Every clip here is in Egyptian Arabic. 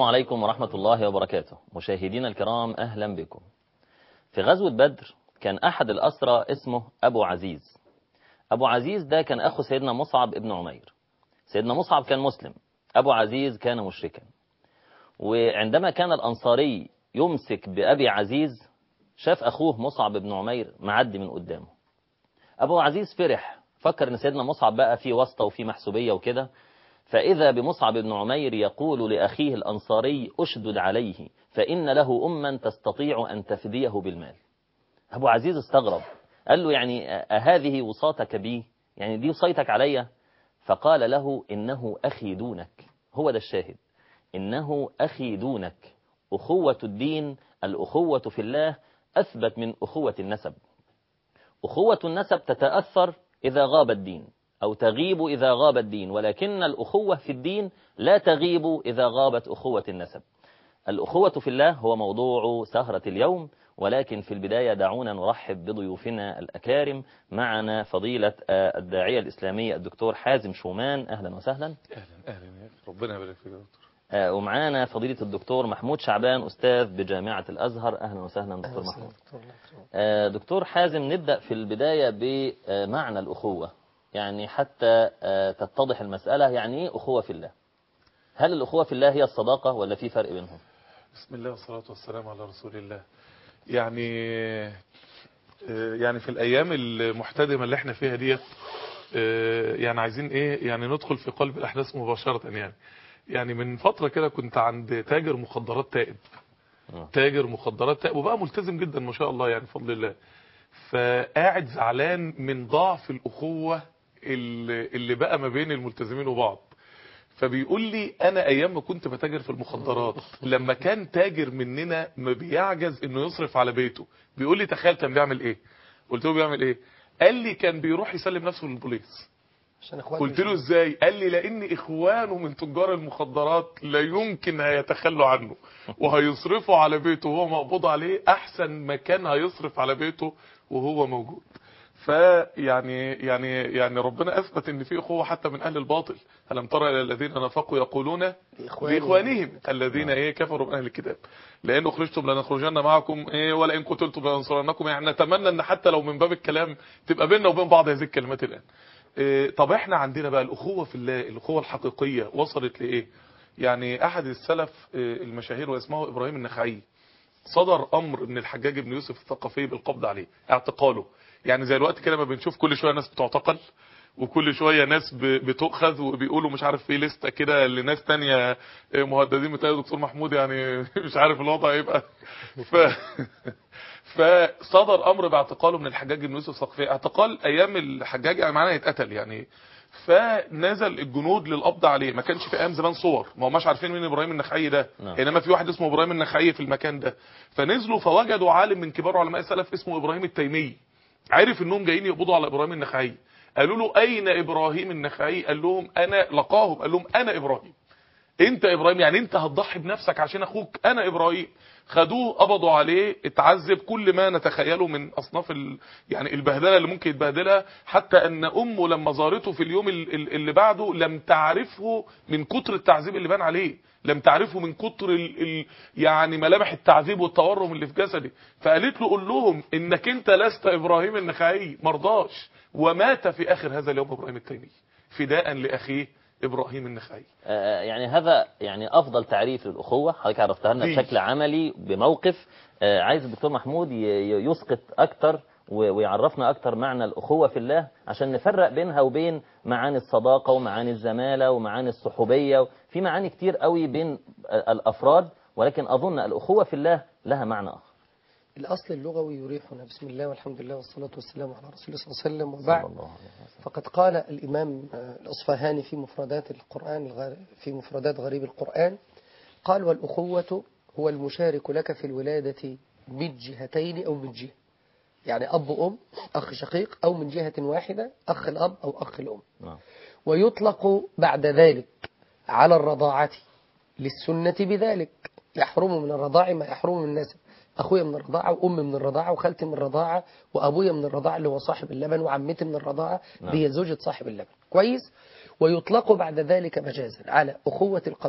عليكم ورحمة الله وبركاته مشاهدينا الكرام أهلا بكم في غزوة بدر كان أحد الأسرى اسمه أبو عزيز أبو عزيز ده كان أخو سيدنا مصعب ابن عمير سيدنا مصعب كان مسلم أبو عزيز كان مشركا وعندما كان الأنصاري يمسك بأبي عزيز شاف أخوه مصعب بن عمير معدي من قدامه أبو عزيز فرح فكر أن سيدنا مصعب بقى في واسطة وفي محسوبية وكده فإذا بمصعب بن عمير يقول لأخيه الأنصاري أشدد عليه فإن له أما تستطيع أن تفديه بالمال أبو عزيز استغرب قال له يعني أهذه وصاتك بي يعني دي وصيتك علي فقال له إنه أخي دونك هو ده الشاهد إنه أخي دونك أخوة الدين الأخوة في الله أثبت من أخوة النسب أخوة النسب تتأثر إذا غاب الدين أو تغيب إذا غاب الدين ولكن الأخوة في الدين لا تغيب إذا غابت أخوة النسب الأخوة في الله هو موضوع سهرة اليوم ولكن في البداية دعونا نرحب بضيوفنا الأكارم معنا فضيلة الداعية الإسلامي الدكتور حازم شومان أهلا وسهلا اهلا اهلا يا أخي. ربنا يبارك فيك يا دكتور ومعانا فضيلة الدكتور محمود شعبان أستاذ بجامعة الأزهر أهلا وسهلا دكتور محمود دكتور حازم نبدأ في البداية بمعنى الأخوة يعني حتى تتضح المسألة يعني إيه أخوة في الله هل الأخوة في الله هي الصداقة ولا في فرق بينهم بسم الله والصلاة والسلام على رسول الله يعني يعني في الأيام المحتدمة اللي احنا فيها ديت يعني عايزين ايه يعني ندخل في قلب الأحداث مباشرة يعني يعني من فترة كده كنت عند تاجر مخدرات تائب تاجر مخدرات تائب وبقى ملتزم جدا ما شاء الله يعني بفضل الله فقاعد زعلان من ضعف الأخوة اللي, اللي بقى ما بين الملتزمين وبعض فبيقول لي انا ايام ما كنت بتاجر في المخدرات لما كان تاجر مننا ما بيعجز انه يصرف على بيته بيقول لي تخيل كان بيعمل ايه قلت له بيعمل ايه قال لي كان بيروح يسلم نفسه للبوليس عشان اخواني قلت له ازاي قال لي لان اخوانه من تجار المخدرات لا يمكن هيتخلوا عنه وهيصرفوا على بيته وهو مقبوض عليه احسن ما كان هيصرف على بيته وهو موجود فيعني يعني يعني ربنا اثبت ان في اخوه حتى من اهل الباطل الم ترى الى الذين نفقوا يقولون لاخوانهم الذين ايه كفروا من اهل الكتاب لان اخرجتم لنخرجن معكم ايه ولا ان قتلتم لننصرنكم يعني نتمنى ان حتى لو من باب الكلام تبقى بيننا وبين بعض هذه الكلمات الان إيه طب احنا عندنا بقى الاخوه في الله الاخوه الحقيقيه وصلت لايه يعني احد السلف إيه المشاهير واسمه ابراهيم النخعي صدر امر من الحجاج بن يوسف الثقفي بالقبض عليه اعتقاله يعني زي الوقت كده ما بنشوف كل شويه ناس بتعتقل وكل شويه ناس بتؤخذ وبيقولوا مش عارف في لسته كده لناس تانية مهددين بتاع دكتور محمود يعني مش عارف الوضع هيبقى ف فصدر امر باعتقاله من الحجاج بن يوسف الثقفي اعتقال ايام الحجاج يعني معناه يتقتل يعني فنزل الجنود للقبض عليه ما كانش في ايام زمان صور ما هماش عارفين مين ابراهيم النخعي ده نعم. انما في واحد اسمه ابراهيم النخعي في المكان ده فنزلوا فوجدوا عالم من كبار علماء السلف اسمه ابراهيم التيمي عرف انهم جايين يقبضوا على ابراهيم النخعي قالوا له اين ابراهيم النخعي قال لهم انا لقاهم قال لهم انا ابراهيم انت ابراهيم يعني انت هتضحي بنفسك عشان اخوك انا ابراهيم خدوه قبضوا عليه اتعذب كل ما نتخيله من اصناف ال... يعني البهدله اللي ممكن يتبهدلها حتى ان امه لما زارته في اليوم ال- ال- اللي بعده لم تعرفه من كتر التعذيب اللي بان عليه لم تعرفه من كتر ال... ال... يعني ملامح التعذيب والتورم اللي في جسده فقالت له قول لهم انك انت لست ابراهيم النخعي مرضاش ومات في اخر هذا اليوم ابراهيم التيمي فداء لاخيه ابراهيم النخعي آه، يعني هذا يعني افضل تعريف للاخوه حضرتك عرفتها لنا دي. بشكل عملي بموقف آه، عايز الدكتور محمود ي- ي- يسقط اكتر و- ويعرفنا اكتر معنى الاخوه في الله عشان نفرق بينها وبين معاني الصداقه ومعاني الزماله ومعاني الصحوبيه في معاني كتير قوي بين آه، الافراد ولكن اظن الاخوه في الله لها معنى اخر الأصل اللغوي يريحنا بسم الله والحمد لله والصلاة والسلام على رسول الله صلى الله عليه وسلم وبعد صلى الله عليه وسلم. فقد قال الإمام آه، الأصفهاني في مفردات القرآن الغ- في مفردات غريب القرآن قال والأخوة هو المشارك لك في الولادة من جهتين أو من جهة يعني أب وأم أخ شقيق أو من جهة واحدة أخ الأب أو أخ الأم نعم. ويطلق بعد ذلك على الرضاعة للسنة بذلك يحرم من الرضاع ما يحرم من النسب أخويا من الرضاعة وأمي من الرضاعة وخالتي من الرضاعة وأبويا من الرضاعة اللي هو صاحب اللبن وعمتي من الرضاعة نعم. اللي هي زوجة صاحب اللبن كويس ويطلق بعد ذلك مجازا على أخوة القبيلة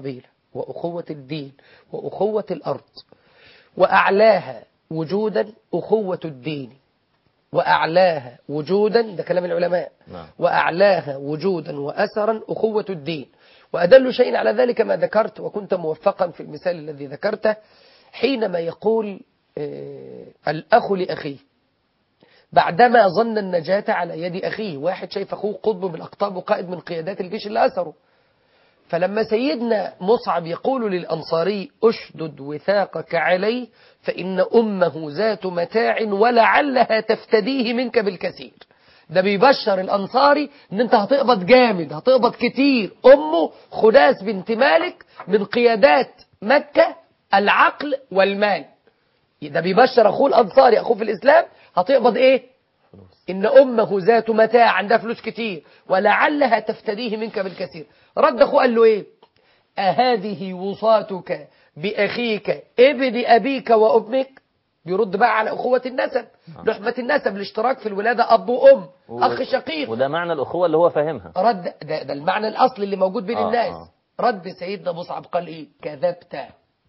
وأخوة الدين وأخوة الأرض وأعلاها وجودا أخوة الدين وأعلاها وجودا ده كلام العلماء نعم. وأعلاها وجودا وأثرا أخوة الدين وأدل شيء على ذلك ما ذكرت وكنت موفقا في المثال الذي ذكرته حينما يقول آه، الأخ لأخيه بعدما ظن النجاة على يد أخيه واحد شايف أخوه قطب من الأقطاب وقائد من قيادات الجيش اللي أثره فلما سيدنا مصعب يقول للأنصاري أشدد وثاقك عليه فإن أمه ذات متاع ولعلها تفتديه منك بالكثير ده بيبشر الأنصاري إن أنت هتقبض جامد هتقبض كتير أمه خناس بنت مالك من قيادات مكة العقل والمال ده بيبشر أخوه الأنصاري أخوه في الإسلام هتقبض إيه إن أمه ذات متاع عندها فلوس كتير ولعلها تفتديه منك بالكثير رد أخوه قال له إيه أهذه وصاتك بأخيك ابن أبيك وأمك بيرد بقى على أخوة النسب لحمة النسب الاشتراك في الولادة أب وأم و- أخ شقيق وده معنى الأخوة اللي هو فاهمها رد ده, ده المعنى الأصلي اللي موجود بين آه، الناس آه. رد سيدنا مصعب قال إيه كذبت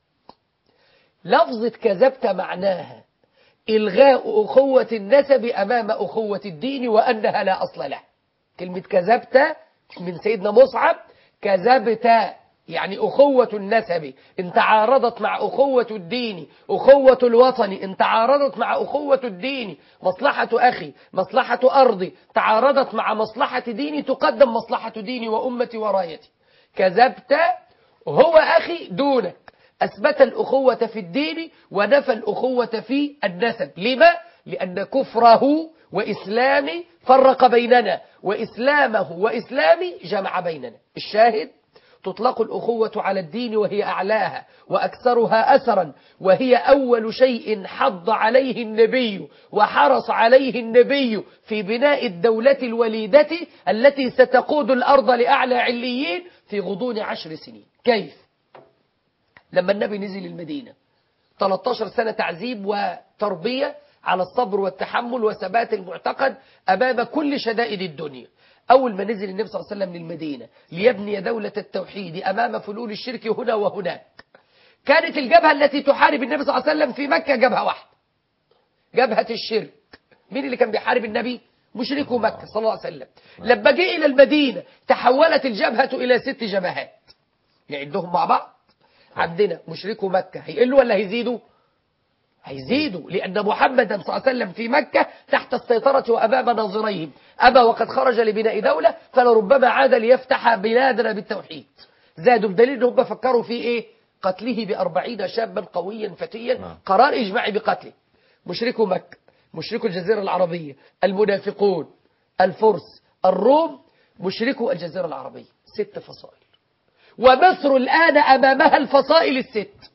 لفظة كذبت معناها إلغاء أخوة النسب أمام أخوة الدين وأنها لا أصل له كلمة كذبت من سيدنا مصعب كذبت يعني أخوة النسب إن تعارضت مع أخوة الدين أخوة الوطن إن تعارضت مع أخوة الدين مصلحة أخي مصلحة أرضي تعارضت مع مصلحة ديني تقدم مصلحة ديني وأمتي ورايتي كذبت هو أخي دونك أثبت الأخوة في الدين ونفى الأخوة في النسب لما؟ لأن كفره وإسلامي فرق بيننا وإسلامه وإسلامي جمع بيننا الشاهد تطلق الأخوة على الدين وهي أعلاها وأكثرها أثرا وهي أول شيء حض عليه النبي وحرص عليه النبي في بناء الدولة الوليدة التي ستقود الأرض لأعلى عليين في غضون عشر سنين كيف؟ لما النبي نزل المدينة 13 سنة تعذيب وتربية على الصبر والتحمل وثبات المعتقد أمام كل شدائد الدنيا أول ما نزل النبي صلى الله عليه وسلم للمدينة ليبني دولة التوحيد أمام فلول الشرك هنا وهناك كانت الجبهة التي تحارب النبي صلى الله عليه وسلم في مكة جبهة واحدة جبهة الشرك مين اللي كان بيحارب النبي مشركو مكة صلى الله عليه وسلم لما جه إلى المدينة تحولت الجبهة إلى ست جبهات نعدهم مع بعض عندنا مشركو مكة هيقلوا ولا هيزيدوا هيزيدوا لأن محمدا صلى الله عليه وسلم في مكة تحت السيطرة وأمام ناظريهم أبى وقد خرج لبناء دولة فلربما عاد ليفتح بلادنا بالتوحيد زادوا بدليل أن هم فكروا في إيه قتله بأربعين شابا قويا فتيا نعم. قرار إجماعي بقتله مشركو مكة مشركو الجزيرة العربية المنافقون الفرس الروم مشركو الجزيرة العربية ست فصائل ومصر الآن أمامها الفصائل الست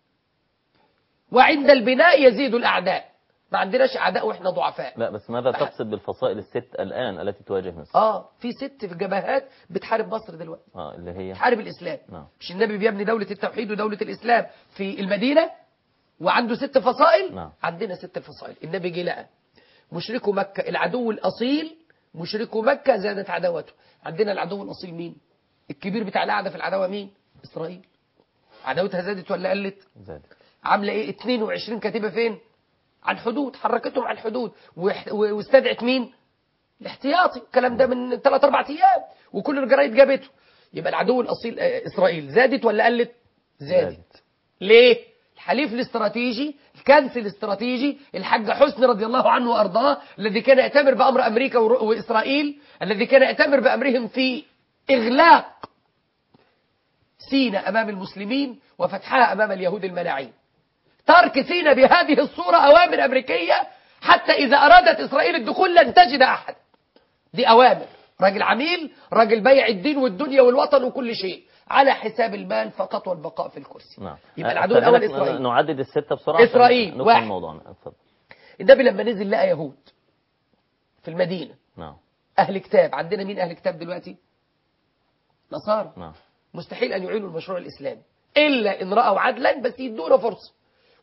وعند البناء يزيد الأعداء ما عندناش أعداء وإحنا ضعفاء لا بس ماذا تقصد بالفصائل الست الآن التي تواجه مصر آه في ست في جبهات بتحارب مصر دلوقتي آه اللي هي بتحارب الإسلام نعم. مش النبي بيبني دولة التوحيد ودولة الإسلام في المدينة وعنده ست فصائل نعم. عندنا ست فصائل النبي جه لقى مشركو مكة العدو الأصيل مشركو مكة زادت عداوته عندنا العدو الأصيل مين الكبير بتاع القعدة في العداوة مين إسرائيل عداوتها زادت ولا قلت زادت عامله ايه 22 كتيبه فين على الحدود حركتهم على الحدود وح- و- واستدعت مين الاحتياطي الكلام ده من 3 4 ايام وكل الجرايد جابته يبقى العدو الاصيل آه، اسرائيل زادت ولا قلت زادت زادت. ليه الحليف الاستراتيجي الكنس الاستراتيجي الحاج حسني رضي الله عنه وارضاه الذي كان يأتمر بامر امريكا ور- واسرائيل الذي كان يأتمر بامرهم في اغلاق سينا امام المسلمين وفتحها امام اليهود المناعين ترك سينا بهذه الصورة أوامر أمريكية حتى إذا أرادت إسرائيل الدخول لن تجد أحد دي أوامر راجل عميل راجل بيع الدين والدنيا والوطن وكل شيء على حساب المال فقط والبقاء في الكرسي نعم يبقى آه، العدو الأول أستأذنك إسرائيل نعدد الستة بسرعة عشان إسرائيل، ندخل واحد. موضوعنا اتفضل النبي لما نزل لقى يهود في المدينة نعم أهل كتاب عندنا مين أهل كتاب دلوقتي نصارى نعم مستحيل أن يعينوا المشروع الإسلامي إلا إن رأوا عدلا بس يدونا فرصة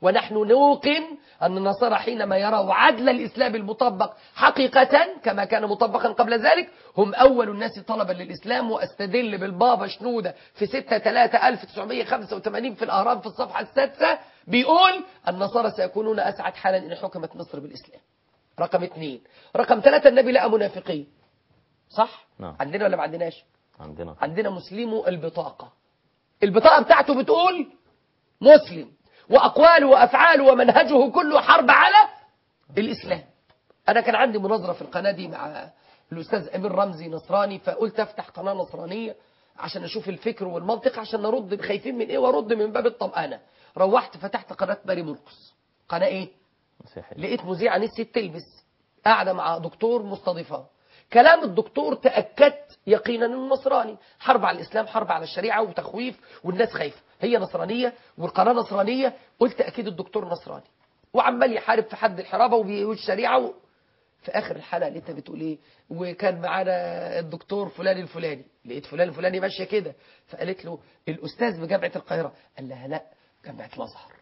ونحن نوقن أن النصارى حينما يروا عدل الإسلام المطبق حقيقة كما كان مطبقا قبل ذلك هم أول الناس طلبا للإسلام وأستدل بالبابا شنودة في 6 3 1985 في الأهرام في الصفحة السادسة بيقول النصارى سيكونون أسعد حالا إن حكمت مصر بالإسلام رقم اثنين رقم ثلاثة النبي لقى منافقين صح؟ نعم. عندنا ولا ما عندناش؟ عندنا عندنا مسلمو البطاقة البطاقة بتاعته بتقول مسلم وأقواله وأفعاله ومنهجه كله حرب على الإسلام أنا كان عندي مناظرة في القناة دي مع الأستاذ أمير رمزي نصراني فقلت أفتح قناة نصرانية عشان أشوف الفكر والمنطق عشان نرد خايفين من إيه وأرد من باب الطمأنة روحت فتحت قناة ماري مرقس قناة إيه؟ مسيحي لقيت مذيعة نسيت تلبس قاعدة مع دكتور مستضيفاه كلام الدكتور تأكدت يقينا انه نصراني حرب على الإسلام حرب على الشريعة وتخويف والناس خايفة هي نصرانية والقناة نصرانية قلت أكيد الدكتور نصراني وعمال يحارب في حد الحرابة والشريعة و... في آخر الحلقة لقيتها بتقول إيه وكان معانا الدكتور فلان الفلاني لقيت فلان الفلاني ماشية كده فقالت له الأستاذ بجامعة القاهرة قال لها لا جامعة الأزهر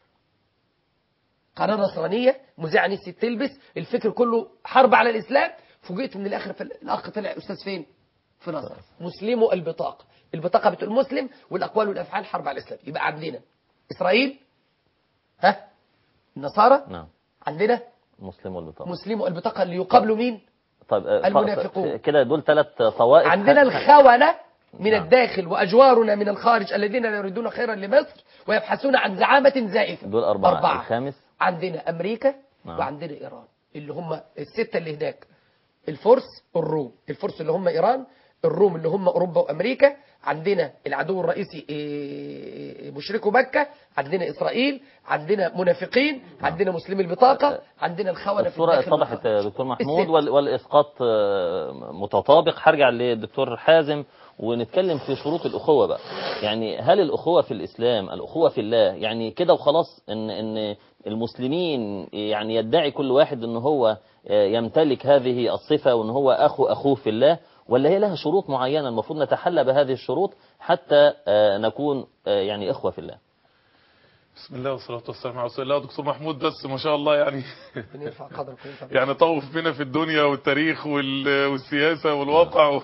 قناة نصرانية مذيعة نسيت تلبس الفكر كله حرب على الإسلام فوجئت من الآخر في الأخ طلع أستاذ فين في نصر مسلمو البطاقة البطاقة بتقول مسلم والأقوال والأفعال حرب على الإسلام يبقى عندنا إسرائيل ها النصارى نعم عندنا مسلم والبطاقة مسلمو البطاقة اللي يقابلوا مين طيب آه، ف- المنافقون. ف- كده دول ثلاث طوائف عندنا ه- الخونة من نعم. الداخل وأجوارنا من الخارج الذين لا يريدون خيرا لمصر ويبحثون عن زعامة زائفة دول أربعة, أربعة. الخامس عندنا أمريكا نعم. وعندنا إيران اللي هم الستة اللي هناك الفرس الروم الفرس اللي هم إيران الروم اللي هم أوروبا وأمريكا عندنا العدو الرئيسي إيه، مشركو مكة عندنا إسرائيل عندنا منافقين عندنا مسلمي البطاقة عندنا الخونة في الصورة الداخل اتضحت والخارج. يا دكتور محمود الست. وال- والإسقاط آه، متطابق هرجع للدكتور حازم ونتكلم في شروط الأخوة بقى يعني هل الأخوة في الإسلام الأخوة في الله يعني كده وخلاص إن إن المسلمين يعني يدعي كل واحد إن هو آه، يمتلك هذه الصفة وإن هو أخو أخوه في الله ولا هي لها شروط معينة المفروض نتحلى بهذه الشروط حتى آه، نكون آه، يعني إخوة في الله بسم الله والصلاة والسلام على رسول الله دكتور محمود بس ما شاء الله يعني بنرفع قدركم انت يعني طوف بنا في الدنيا والتاريخ وال- والسياسة والواقع و...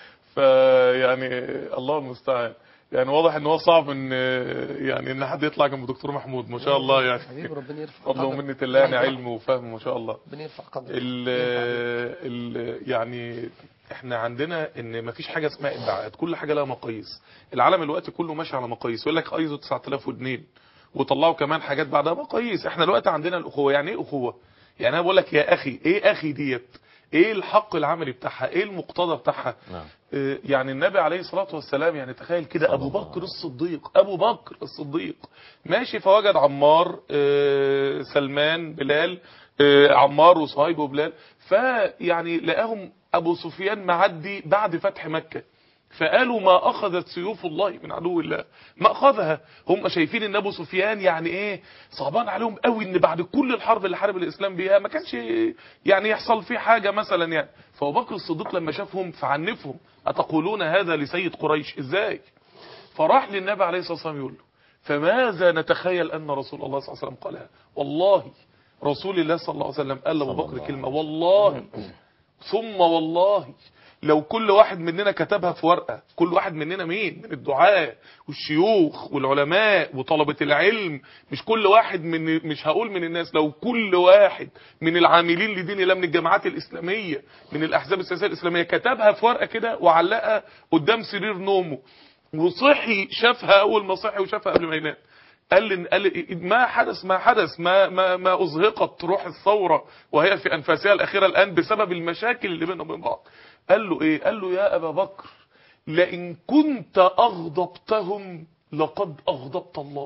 فيعني الله المستعان يعني واضح ان هو صعب ان يعني ان حد يطلع جنب دكتور محمود ما شاء الله يعني حبيبي ربنا يرفع فضل قدرك. ومنة الله يعني علم وفهم ما شاء الله ربنا يرفع قدرك ال ال يعني احنا عندنا ان مفيش حاجه اسمها ادعاءات كل حاجه لها مقاييس العالم الوقت كله ماشي على مقاييس يقول لك ايزو 9002 وطلعوا كمان حاجات بعدها مقاييس احنا الوقت عندنا الاخوه يعني ايه اخوه يعني انا بقول لك يا اخي ايه اخي ديت ايه الحق العملي بتاعها ايه المقتضى بتاعها نعم آه، يعني النبي عليه الصلاة والسلام يعني تخيل كده صلى أبو الله بكر الصديق أبو بكر الصديق ماشي فوجد عمار آه، سلمان بلال آه، عمار وصهيب وبلال فيعني لقاهم أبو سفيان معدي بعد فتح مكة فقالوا ما أخذت سيوف الله من عدو الله ما أخذها هم شايفين ان أبو سفيان يعني إيه صعبان عليهم قوي إن بعد كل الحرب اللي حارب الإسلام بيها ما كانش يعني يحصل فيه حاجة مثلا يعني فأبو بكر الصديق لما شافهم فعنفهم أتقولون هذا لسيد قريش إزاي فراح للنبي عليه الصلاة والسلام يقول له فماذا نتخيل أن رسول الله صلى الله عليه وسلم قالها والله رسول الله صلى الله عليه وسلم قال لأبو صلى بكر الله كلمة والله ثم والله لو كل واحد مننا كتبها في ورقة كل واحد مننا مين من الدعاء والشيوخ والعلماء وطلبة العلم مش كل واحد من مش هقول من الناس لو كل واحد من العاملين لدين الله من الجماعات الإسلامية من الأحزاب السياسية الإسلامية كتبها في ورقة كده وعلقها قدام سرير نومه وصحي شافها أول ما صحي وشافها قبل ما ينام قال لي قال لي ما حدث ما حدث ما ما ما ازهقت روح الثوره وهي في انفاسها الاخيره الان بسبب المشاكل اللي بيننا وبين بعض قال له ايه قال له يا ابا بكر لئن كنت اغضبتهم لقد اغضبت الله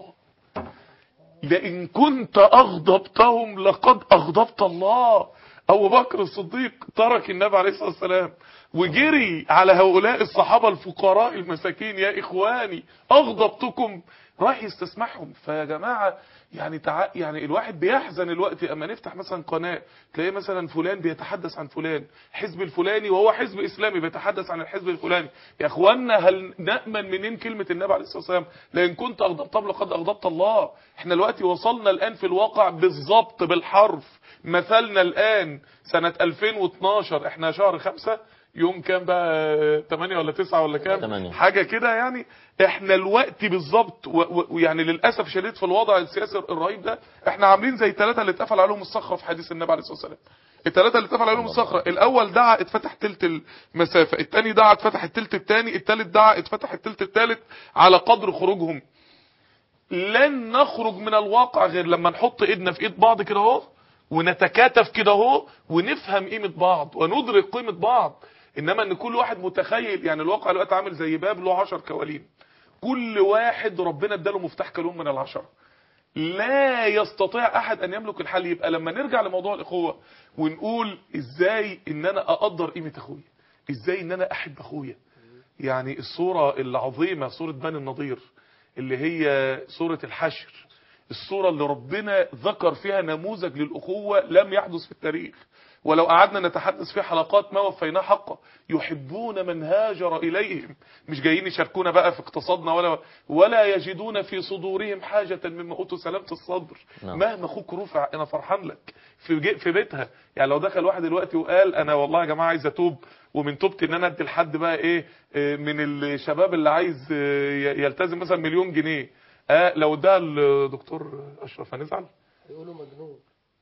لئن كنت اغضبتهم لقد اغضبت الله ابو بكر الصديق ترك النبي عليه الصلاه والسلام وجري على هؤلاء الصحابه الفقراء المساكين يا اخواني اغضبتكم رايح يستسمحهم فيا جماعه يعني تع... يعني الواحد بيحزن الوقت اما نفتح مثلا قناه تلاقي مثلا فلان بيتحدث عن فلان حزب الفلاني وهو حزب اسلامي بيتحدث عن الحزب الفلاني يا اخوانا هل نامن منين كلمه النبي عليه الصلاه والسلام لان كنت اغضبت لقد اغضبت الله احنا دلوقتي وصلنا الان في الواقع بالظبط بالحرف مثلنا الان سنه 2012 احنا شهر خمسة يوم كام بقى 8 ولا 9 ولا كام تمانية. حاجه كده يعني احنا الوقت بالظبط و- و- ويعني للاسف شديد في الوضع السياسي الرهيب ده احنا عاملين زي الثلاثه اللي اتقفل عليهم الصخره في حديث النبي عليه الصلاه والسلام الثلاثه اللي اتقفل عليهم الصخره الاول دعا اتفتح تلت المسافه الثاني دعا اتفتح التلت الثاني الثالث دعا اتفتح التلت الثالث على قدر خروجهم لن نخرج من الواقع غير لما نحط ايدنا في ايد بعض كده اهو ونتكاتف كده اهو ونفهم قيمه بعض وندرك قيمه بعض انما ان كل واحد متخيل يعني الواقع دلوقتي عامل زي باب له 10 كوالين كل واحد ربنا اداله مفتاح كالون من العشرة لا يستطيع احد ان يملك الحل يبقى لما نرجع لموضوع الاخوه ونقول ازاي ان انا اقدر قيمه اخويا ازاي ان انا احب اخويا يعني الصوره العظيمه صوره بني النضير اللي هي صوره الحشر الصوره اللي ربنا ذكر فيها نموذج للاخوه لم يحدث في التاريخ ولو قعدنا نتحدث في حلقات ما وفيناه حقه يحبون من هاجر إليهم مش جايين يشاركونا بقى في اقتصادنا ولا ولا يجدون في صدورهم حاجة مما أوتوا سلامة الصدر نعم. مهما أخوك رفع أنا فرحان لك في جي- في بيتها يعني لو دخل واحد دلوقتي وقال أنا والله يا جماعة عايز أتوب ومن توبتي إن أنا أدي لحد بقى إيه آه، من الشباب اللي عايز آه، ي- يلتزم مثلا مليون جنيه آه لو اداها الدكتور أشرف هنزعل يقولوا مجنون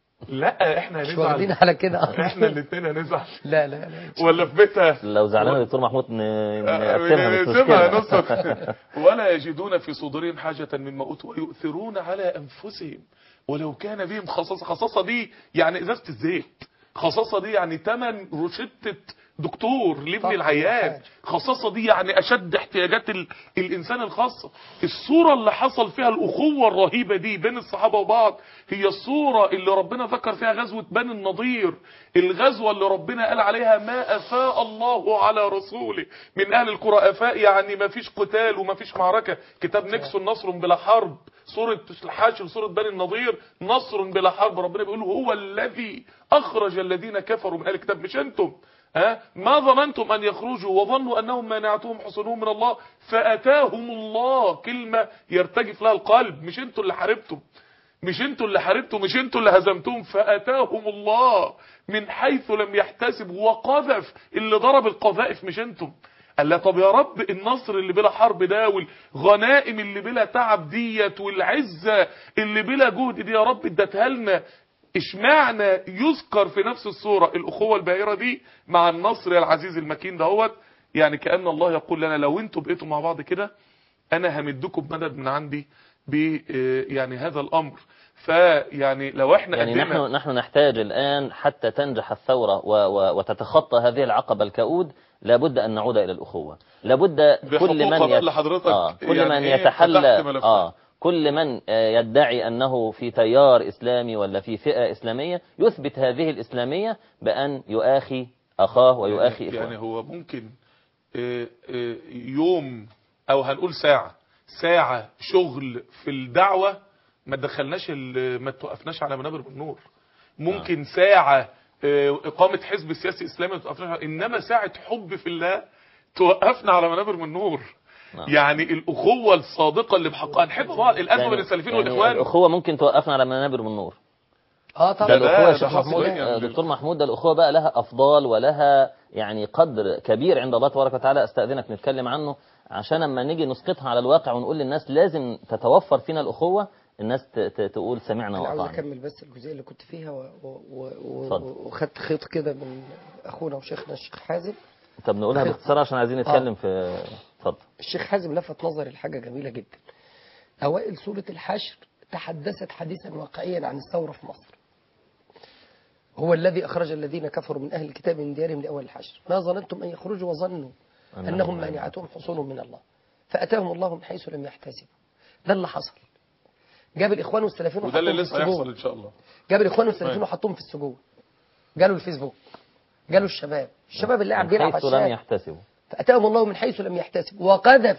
لا احنا مش واخدين هنزعل على كده احنا الاثنين هنزعل لا لا لا ولا في بيتها لو زعلان يا دكتور محمود ن- نقسمها مش نقسمها مشكلة نصف ولا يجدون في صدورهم حاجة مما أوتوا ويؤثرون على أنفسهم ولو كان بهم خصاصة خصاصة دي يعني إزازة الزيت خصاصة دي يعني تمن روشتة دكتور لابن طبعاً، العيان حاجة. خصاصة دي يعني أشد احتياجات ال... الإنسان الخاصة الصورة اللي حصل فيها الأخوة الرهيبة دي بين الصحابة وبعض هي الصورة اللي ربنا ذكر فيها غزوة بني النضير الغزوة اللي ربنا قال عليها ما أفاء الله على رسوله من أهل القرى أفاء يعني ما فيش قتال وما فيش معركة كتاب نكسون نصر بلا حرب سورة الحاشر سورة بني النضير نصر بلا حرب ربنا بيقول هو الذي أخرج الذين كفروا من أهل الكتاب مش أنتم ها ما ظننتم أن يخرجوا وظنوا أنهم مانعتهم حصنهم من الله فأتاهم الله كلمة يرتجف لها القلب مش انتوا اللي حاربتم مش انتوا اللي حاربتوا مش انتوا اللي هزمتم فأتاهم الله من حيث لم يحتسبوا وقذف اللي ضرب القذائف مش انتم قال لا طب يا رب النصر اللي بلا حرب ده والغنائم اللي بلا تعب ديت والعزة اللي بلا جهد دي يا رب ادتها لنا اشمعنى يذكر في نفس الصورة الأخوة الباهرة دي مع النصر العزيز المكين دهوت يعني كأن الله يقول لنا لو انتوا بقيتوا مع بعض كده انا همدكم بمدد من عندي ب يعني هذا الامر فيعني لو احنا يعني قدمنا نحن نحن نحتاج الآن حتى تنجح الثورة و و وتتخطى هذه العقبة الكؤود لابد أن نعود إلى الأخوة لابد كل من بحقوق بقى يت... لحضرتك آه كل يعني من إيه يتحلى فتحت ملفات. آه كل من آه، يدعي أنه في تيار إسلامي ولا في فئة إسلامية يثبت هذه الإسلامية بأن يؤاخي أخاه ويؤاخي يعني, يعني إخوانه هو ممكن آه، آه، يوم او هنقول ساعة ساعة شغل في الدعوة ما تدخلناش ال- ما توقفناش على منابر بالنور ممكن ساعة آه، إقامة حزب سياسي إسلامي ما توقفناش على- إنما ساعة حب في الله توقفنا على منابر من نور نعم. يعني الأخوة الصادقة اللي بحقها نحب بعض الأزمة بين السلفيين يعني والإخوان الأخوة ممكن توقفنا على منابر من نور اه ده طبعا ده- الأخوة يا ده شيخ حصل محمود يعني. آه، دكتور محمود ده الأخوة بقى لها أفضال ولها يعني قدر كبير عند الله تبارك وتعالى أستأذنك نتكلم عنه عشان لما نيجي نسقطها على الواقع ونقول للناس لازم تتوفر فينا الأخوة الناس ت- ت- تقول سمعنا انا عاوز وأطعنا اكمل بس الجزئيه اللي كنت فيها و- و- و- اتفضل. و- وخدت خيط كده من اخونا وشيخنا الشيخ حازم طب نقولها باختصار عشان عايزين نتكلم في اتفضل الشيخ حازم لفت نظري لحاجه جميله جدا اوائل سوره الحشر تحدثت حديثا واقعيا عن الثوره في مصر هو الذي اخرج الذين كفروا من اهل الكتاب من ديارهم لاول الحشر ما ظننتم ان يخرجوا وظنوا أنهم انهم مانعتهم حصونهم من الله فاتاهم الله من حيث لم يحتسبوا ده اللي حصل جاب الاخوان والسلفيين وده اللي وحطهم في لسه هيحصل السجون إن شاء الله جاب الاخوان والسلفيين طيب. وحطهم في السجون جالوا الفيسبوك جالوا الشباب الشباب اللي قاعد من بيلعب حيث على لم الشارع يحتسبوا فأتاهم الله من حيث لم يحتسب وقذف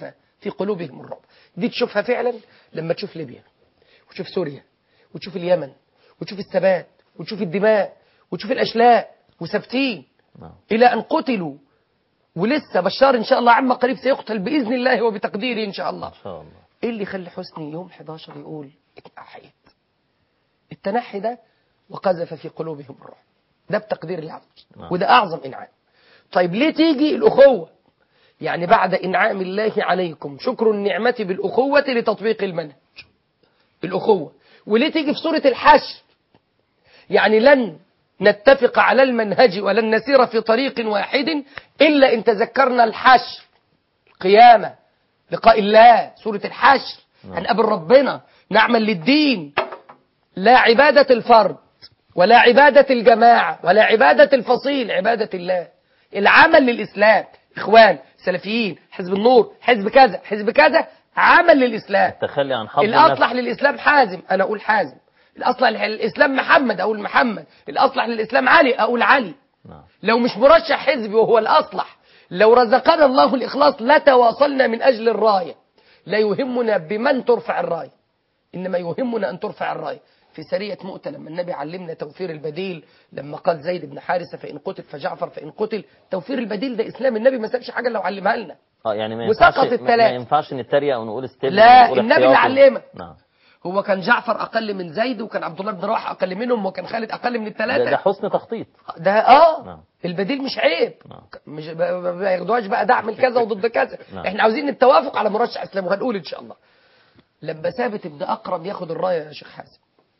في قلوبهم الرعب دي تشوفها فعلا لما تشوف ليبيا وتشوف سوريا وتشوف اليمن وتشوف الثبات وتشوف الدماء وتشوف الأشلاء وثابتين نعم إلى أن قتلوا ولسه بشار إن شاء الله عما قريب سيقتل بإذن الله وبتقديره إن شاء الله إن شاء الله إيه اللي يخلي حسني يوم 11 يقول اتنحيت التنحي ده وقذف في قلوبهم الرعب ده بتقدير الله عز وجل نعم. وده أعظم إنعام طيب ليه تيجي الأخوة يعني بعد إنعام الله عليكم شكر النعمة بالأخوة لتطبيق المنهج الأخوة وليه تيجي في سورة الحشر يعني لن نتفق على المنهج ولن نسير في طريق واحد إلا إن تذكرنا الحشر القيامة لقاء الله سورة الحشر نعم. هنقابل ربنا نعمل للدين لا عبادة الفرد ولا عبادة الجماعة ولا عبادة الفصيل عبادة الله العمل للإسلام إخوان سلفيين حزب النور حزب كذا حزب كذا عمل للإسلام التخلي عن حظ الأصلح النفس للإسلام حازم أنا أقول حازم الأصلح للإسلام محمد أقول محمد الأصلح للإسلام علي أقول علي نعم لو مش مرشح حزبي وهو الأصلح لو رزقنا الله الإخلاص لتواصلنا من أجل الراية لا يهمنا بمن ترفع الراية إنما يهمنا أن ترفع الراية في سرية مؤتة لما النبي علمنا توفير البديل لما قال زيد بن حارثة فإن قتل فجعفر فإن قتل توفير البديل ده إسلام النبي ما سابش حاجة لو علمها لنا اه يعني ما وسقط ينفعش ما- الثلاث. ما ينفعش نتريق ونقول استل لا، ونقول النبي اللي احتياطي. علمك. نعم هو كان جعفر أقل من زيد وكان عبد الله بن رواحة أقل منهم وكان خالد أقل من ده, الثلاثة ده حسن تخطيط ده اه نعم. البديل مش عيب نعم. مش ب- ب- ما ياخدوهاش بقى دعم الكذا وضد كذا نعم. احنا عاوزين التوافق على مرشح اسلام وهنقول ان شاء الله لما ثابت ابن اقرب ياخد الرايه يا شيخ حازم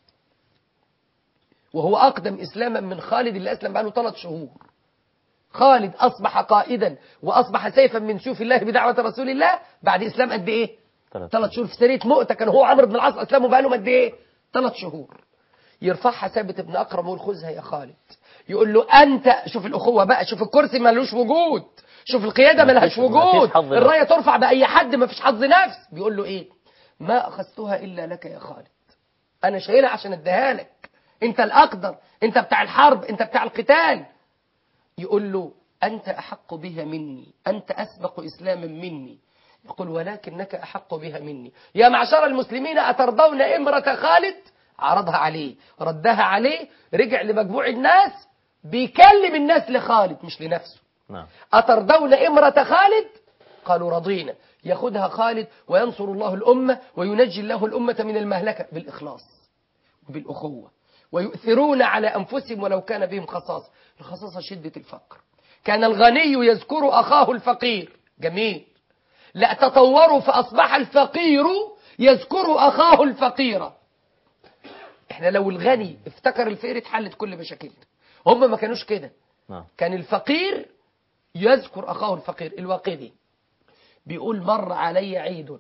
وهو اقدم اسلاما من خالد اللي اسلم بقاله ثلاث شهور خالد اصبح قائدا واصبح سيفا من سيوف الله بدعوه رسول الله بعد اسلام قد ايه ثلاث ثلاث شهور في سريه مؤتة كان هو عمرو بن العاص اسلموا بقالهم قد ايه ثلاث شهور يرفعها ثابت بن اكرم ويقول خذها يا خالد يقول له انت شوف الاخوه بقى شوف الكرسي ملوش وجود شوف القياده ما ملهاش فيش- ما وجود فيش حظ نفس. الرايه ترفع باي حد ما فيش حظ نفس بيقول له ايه ما اخذتها الا لك يا خالد انا شايلها عشان اديها لك انت الاقدر انت بتاع الحرب انت بتاع القتال يقول له أنت أحق بها مني أنت أسبق إسلاما مني يقول ولكنك أحق بها مني يا معشر المسلمين أترضون إمرة خالد عرضها عليه ردها عليه رجع لمجموع الناس بيكلم الناس لخالد مش لنفسه نعم أترضون إمرة خالد قالوا رضينا ياخدها خالد وينصر الله الأمة وينجي الله الأمة من المهلكة بالإخلاص وبالأخوة ويؤثرون على أنفسهم ولو كان بهم خصاصة الخصاصة شدة الفقر كان الغني يذكر أخاه الفقير جميل لا تطوروا فأصبح الفقير يذكر أخاه الفقير احنا لو الغني افتكر الفقير اتحلت كل مشاكلنا هم ما كانوش كده نعم كان الفقير يذكر أخاه الفقير الواقدي بيقول مر علي عيد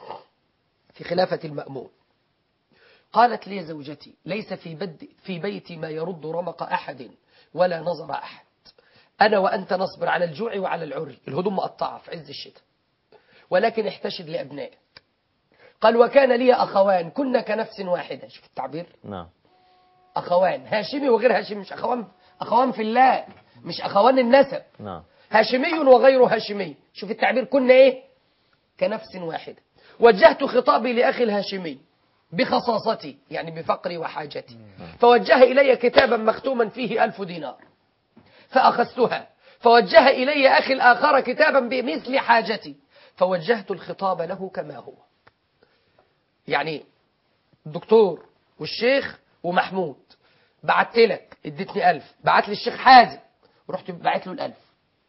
في خلافة المأمون قالت لي زوجتي ليس في, بد في بيتي ما يرد رمق أحد ولا نظر أحد أنا وأنت نصبر على الجوع وعلى العري الهدوم مقطعة في عز الشتاء ولكن احتشد لأبنائك قال وكان لي أخوان كنا كنفس واحدة شوف التعبير نعم أخوان هاشمي وغير هاشمي مش أخوان أخوان في الله مش أخوان النسب نعم هاشمي وغير هاشمي شوف التعبير كنا إيه كنفس واحدة وجهت خطابي لأخي الهاشمي بخصاصتي يعني بفقري وحاجتي فوجه إلي كتابا مختوما فيه ألف دينار فأخذتها فوجه إلي أخي الآخر كتابا بمثل حاجتي فوجهت الخطاب له كما هو يعني الدكتور والشيخ ومحمود بعت لك اديتني ألف بعت لي الشيخ حازم ورحت بعت له الألف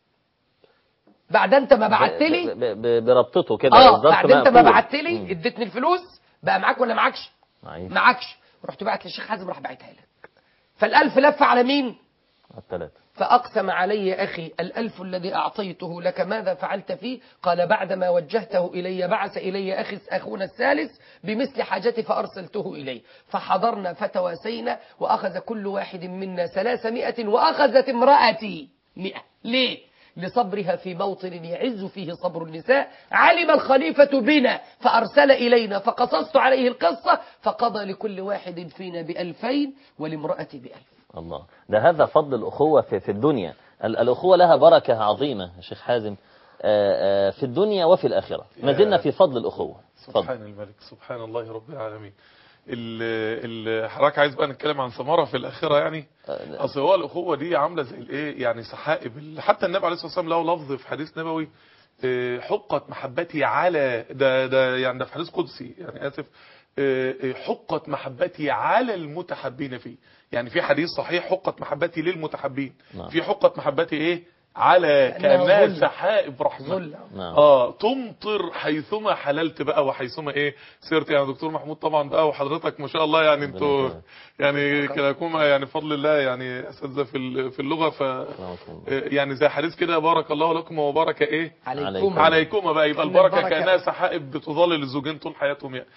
بعد انت ما بعت لي ب- ب- بربطته كده اه بالظبط بعد انت ما مقفول. بعت لي مم. اديتني الفلوس بقى معاك ولا معكش معيش. معكش رحت بعت للشيخ حازم راح بعتها لك فالألف لف على مين الثلاثة فأقسم علي أخي الألف الذي أعطيته لك ماذا فعلت فيه قال بعدما وجهته إلي بعث إلي أخي أخونا الثالث بمثل حاجتي فأرسلته إليه فحضرنا فتواسينا وأخذ كل واحد منا ثلاثمائة وأخذت امرأتي مئة ليه؟ لصبرها في موطن يعز فيه صبر النساء علم الخليفة بنا فأرسل إلينا فقصصت عليه القصة فقضى لكل واحد فينا بألفين ولامرأتي بألف الله ده هذا فضل الأخوة في, في الدنيا ال- الأخوة لها بركة عظيمة يا شيخ حازم آه، آه، في الدنيا وفي الآخرة ما زلنا في فضل الأخوة اتفضل. سبحان الملك سبحان الله رب العالمين ال- ال- حضرتك عايز بقى نتكلم عن ثمره في الاخره يعني آه، اصل هو الاخوه دي عامله زي الايه يعني سحائب ال- حتى النبي عليه الصلاه والسلام له لفظ في حديث نبوي آه، حقت محبتي على ده ده يعني ده في حديث قدسي يعني اسف آه، آه، حقت محبتي على المتحبين فيه يعني في حديث صحيح حقت محبتي للمتحبين نعم. في حقت محبتي ايه على كأنها كانها ظل. سحائب رحمه ظل نعم اه تمطر حيثما حللت بقى وحيثما ايه سرت يعني دكتور محمود طبعا بقى وحضرتك ما شاء الله يعني انتوا يكرمك. يعني كده يكون يعني فضل الله يعني اساتذه في ال- في اللغه ف يعني زي حديث كده بارك الله لكم وبارك ايه عليكم عليكما بقى يبقى إن البركه البركة- كانها سحائب بتظلل الزوجين طول حياتهم يعني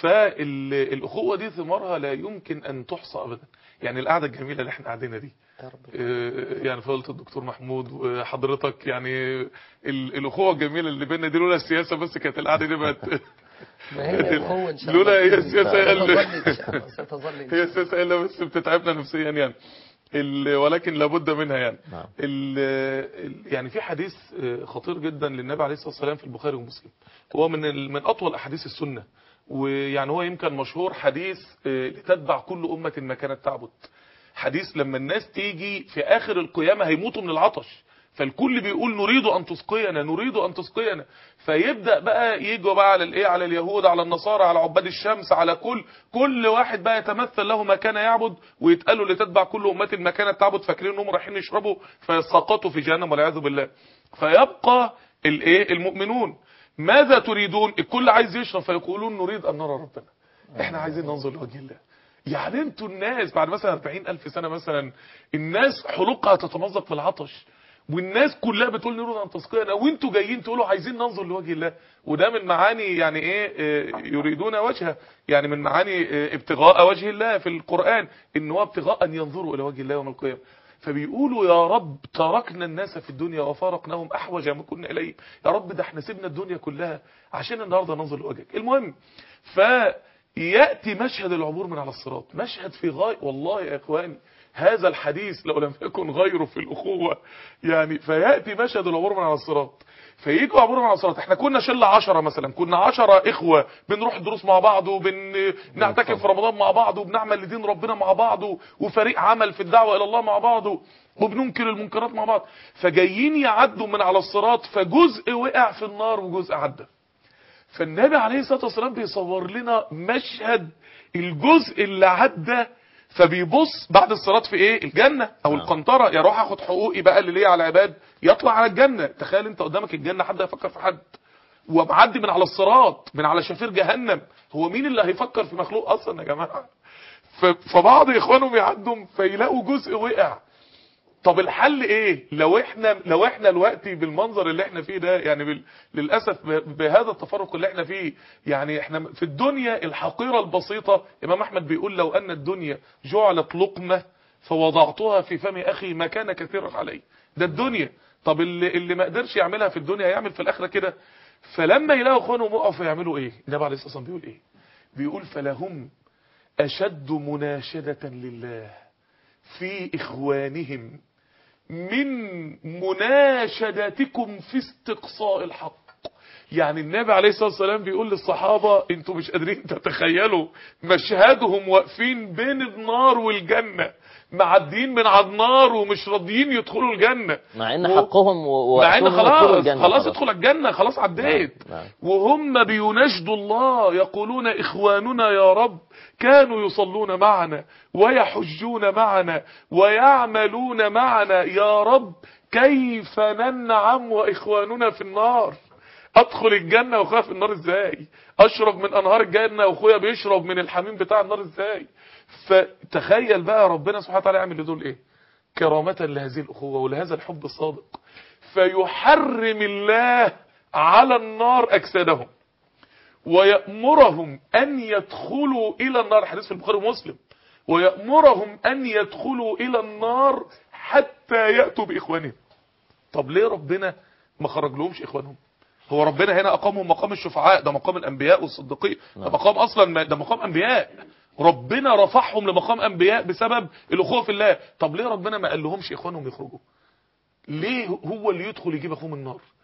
فالاخوه دي ثمارها لا يمكن ان تحصى ابدا يعني القعده الجميله اللي احنا قاعدينها دي يا رب آه، يعني فضلت الدكتور محمود وحضرتك يعني ال- الاخوه الجميله اللي بيننا دي لولا السياسه بس كانت القعده دي بقت ما هي أخوة إن شاء الله لولا هي السياسه هي ستظل اللي إن شاء الله ستظل إن هي شاء الله. السياسه اللي بس بتتعبنا نفسيا يعني ال- ولكن لابد منها يعني نعم. ال- ال- يعني في حديث آه، خطير جدا للنبي عليه الصلاه والسلام في البخاري ومسلم هو من ال- من اطول احاديث السنه ويعني هو يمكن مشهور حديث آه، لتتبع كل امه ما كانت تعبد حديث لما الناس تيجي في اخر القيامه هيموتوا من العطش فالكل بيقول نريد ان تسقينا نريد ان تسقينا فيبدا بقى يجوا بقى على الايه على اليهود على النصارى على عباد الشمس على كل كل واحد بقى يتمثل له ما كان يعبد ويتقالوا لتتبع كل امه ما كانت تعبد فاكرين انهم رايحين يشربوا فيسقطوا في جهنم والعياذ بالله فيبقى الايه المؤمنون ماذا تريدون الكل عايز يشرب فيقولون نريد ان نرى ربنا احنا عايزين ننظر لوجه الله يعني انتوا الناس بعد مثلا 40 ألف سنة مثلا الناس حلقها تتمزق بالعطش والناس كلها بتقول نريد ان تسقينا وانتوا جايين تقولوا عايزين ننظر لوجه الله وده من معاني يعني ايه اه، يريدون وجهه يعني من معاني اه، ابتغاء وجه الله في القرآن ان هو ابتغاء ان ينظروا الى وجه الله يوم القيامة فبيقولوا يا رب تركنا الناس في الدنيا وفارقناهم احوج ما كنا اليه يا رب ده احنا سيبنا الدنيا كلها عشان النهارده ننظر لوجهك المهم فياتي مشهد العبور من على الصراط مشهد في غايه والله يا اخواني هذا الحديث لو لم يكن غيره في الاخوه يعني فياتي مشهد العبور من على الصراط فيجوا عبور من على الصراط احنا كنا شله عشرة مثلا كنا عشرة اخوه بنروح الدروس مع بعض وبنعتكف في رمضان مع بعض وبنعمل لدين ربنا مع بعض وفريق عمل في الدعوه الى الله مع بعض وبننكر المنكرات مع بعض فجايين يعدوا من على الصراط فجزء وقع في النار وجزء عدى فالنبي عليه الصلاه والسلام بيصور لنا مشهد الجزء اللي عدى فبيبص بعد الصراط في ايه الجنه او نعم. القنطره يا روح اخد حقوقي بقى اللي ليا على العباد يطلع على الجنه تخيل انت قدامك الجنه حد هيفكر في حد ومعدي من على الصراط من على شفير جهنم هو مين اللي هيفكر في مخلوق اصلا يا جماعه ف- فبعض اخوانهم يعدوا فيلاقوا جزء وقع طب الحل ايه لو احنا لو احنا دلوقتي بالمنظر اللي احنا فيه ده يعني بال... للاسف ب- بهذا التفرق اللي احنا فيه يعني احنا في الدنيا الحقيره البسيطه امام احمد بيقول لو ان الدنيا جعلت لقمه فوضعتها في فم اخي ما كان كثيرا علي ده الدنيا طب اللي اللي ما قدرش يعملها في الدنيا هيعمل في الاخره كده فلما يلاقوا اخوانهم وقعوا فيعملوا ايه النبي عليه الصلاه والسلام بيقول ايه بيقول فلهم اشد مناشده لله في اخوانهم من مناشدتكم في استقصاء الحق يعني النبي عليه الصلاة والسلام بيقول للصحابة انتوا مش قادرين تتخيلوا مشهدهم واقفين بين النار والجنة معديين من على النار ومش راضيين يدخلوا الجنة مع ان و- حقهم و- مع ان وحقهم يدخلوا خلاص الجنة خلاص ادخل الجنة خلاص عديت نعم، نعم. وهم بيناشدوا الله يقولون إخواننا يا رب كانوا يصلون معنا ويحجون معنا ويعملون معنا يا رب كيف ننعم وإخواننا في النار أدخل الجنة وأخويا في النار إزاي أشرب من أنهار الجنة وأخويا بيشرب من الحميم بتاع النار إزاي فتخيل بقى ربنا سبحانه وتعالى يعمل لدول إيه كرامة لهذه الأخوة ولهذا الحب الصادق فيحرم الله على النار أجسادهم ويأمرهم أن يدخلوا إلى النار حديث في البخاري ومسلم ويأمرهم أن يدخلوا إلى النار حتى يأتوا بإخوانهم طب ليه ربنا ما خرج لهمش إخوانهم هو ربنا هنا أقامهم مقام الشفعاء ده مقام الأنبياء والصديقين ده مقام أصلا ده مقام أنبياء ربنا رفعهم لمقام أنبياء بسبب الأخوة في الله طب ليه ربنا ما قال لهمش إخوانهم يخرجوا ليه هو اللي يدخل يجيب أخوه من النار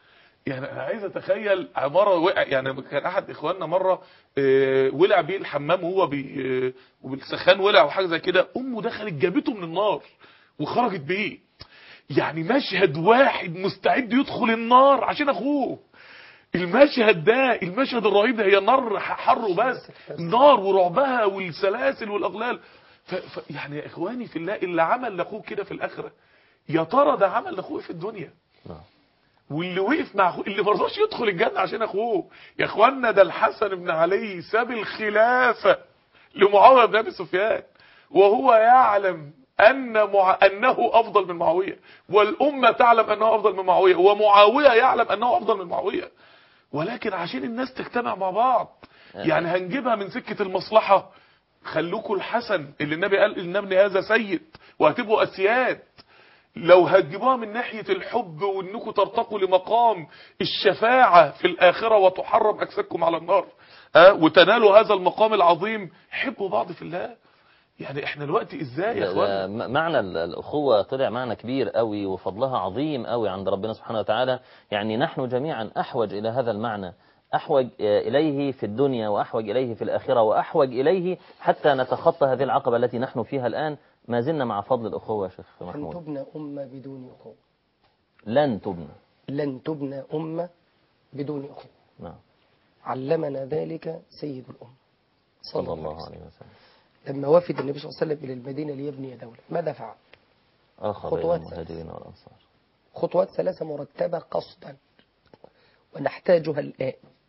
يعني انا عايز اتخيل عماره وقع يعني كان احد اخواننا مره آه، ولع بيه الحمام وهو بي آه، وبالسخان ولع وحاجه زي كده امه دخلت جابته من النار وخرجت بيه يعني مشهد واحد مستعد يدخل النار عشان اخوه المشهد ده المشهد الرهيب ده هي نار حر وبس نار ورعبها والسلاسل والاغلال ف... ف... يعني يا اخواني في الله اللي عمل لاخوه كده في الاخره يا ترى ده عمل لاخوه إيه في الدنيا نعم. واللي وقف مع اخوه اللي ما رضاش يدخل الجنه عشان اخوه يا اخوانا ده الحسن بن علي ساب الخلافه لمعاويه بن ابي سفيان وهو يعلم ان مع... انه افضل من معاويه والامه تعلم انه افضل من معاويه ومعاويه يعلم انه افضل من معاويه ولكن عشان الناس تجتمع مع بعض يعني هنجيبها من سكه المصلحه خلوكوا الحسن اللي النبي قال ان ابن هذا سيد وهتبقوا اسياد لو هتجيبوها من ناحية الحب وانكم ترتقوا لمقام الشفاعة في الآخرة وتحرم أجسادكم على النار أه؟ وتنالوا هذا المقام العظيم حبوا بعض في الله يعني احنا الوقت ازاي يا ده- اخوان ده م- معنى ال- الأخوة طلع معنى كبير قوي وفضلها عظيم قوي عند ربنا سبحانه وتعالى يعني نحن جميعا أحوج إلى هذا المعنى أحوج آه، إليه في الدنيا وأحوج إليه في الآخرة وأحوج إليه حتى نتخطى هذه العقبة التي نحن فيها الآن ما زلنا مع فضل الأخوة يا شيخ أن محمود تبنى أمة بدون أخوة لن تبنى لن تبنى أمة بدون أخوة نعم علمنا ذلك سيد الأمة صلى الله عليه وسلم لما وفد النبي صلى الله عليه وسلم إلى المدينة ليبني دولة ماذا فعل آخر بين خطوات المهاجرين والأنصار خطوات ثلاثة مرتبة قصدا ونحتاجها الآن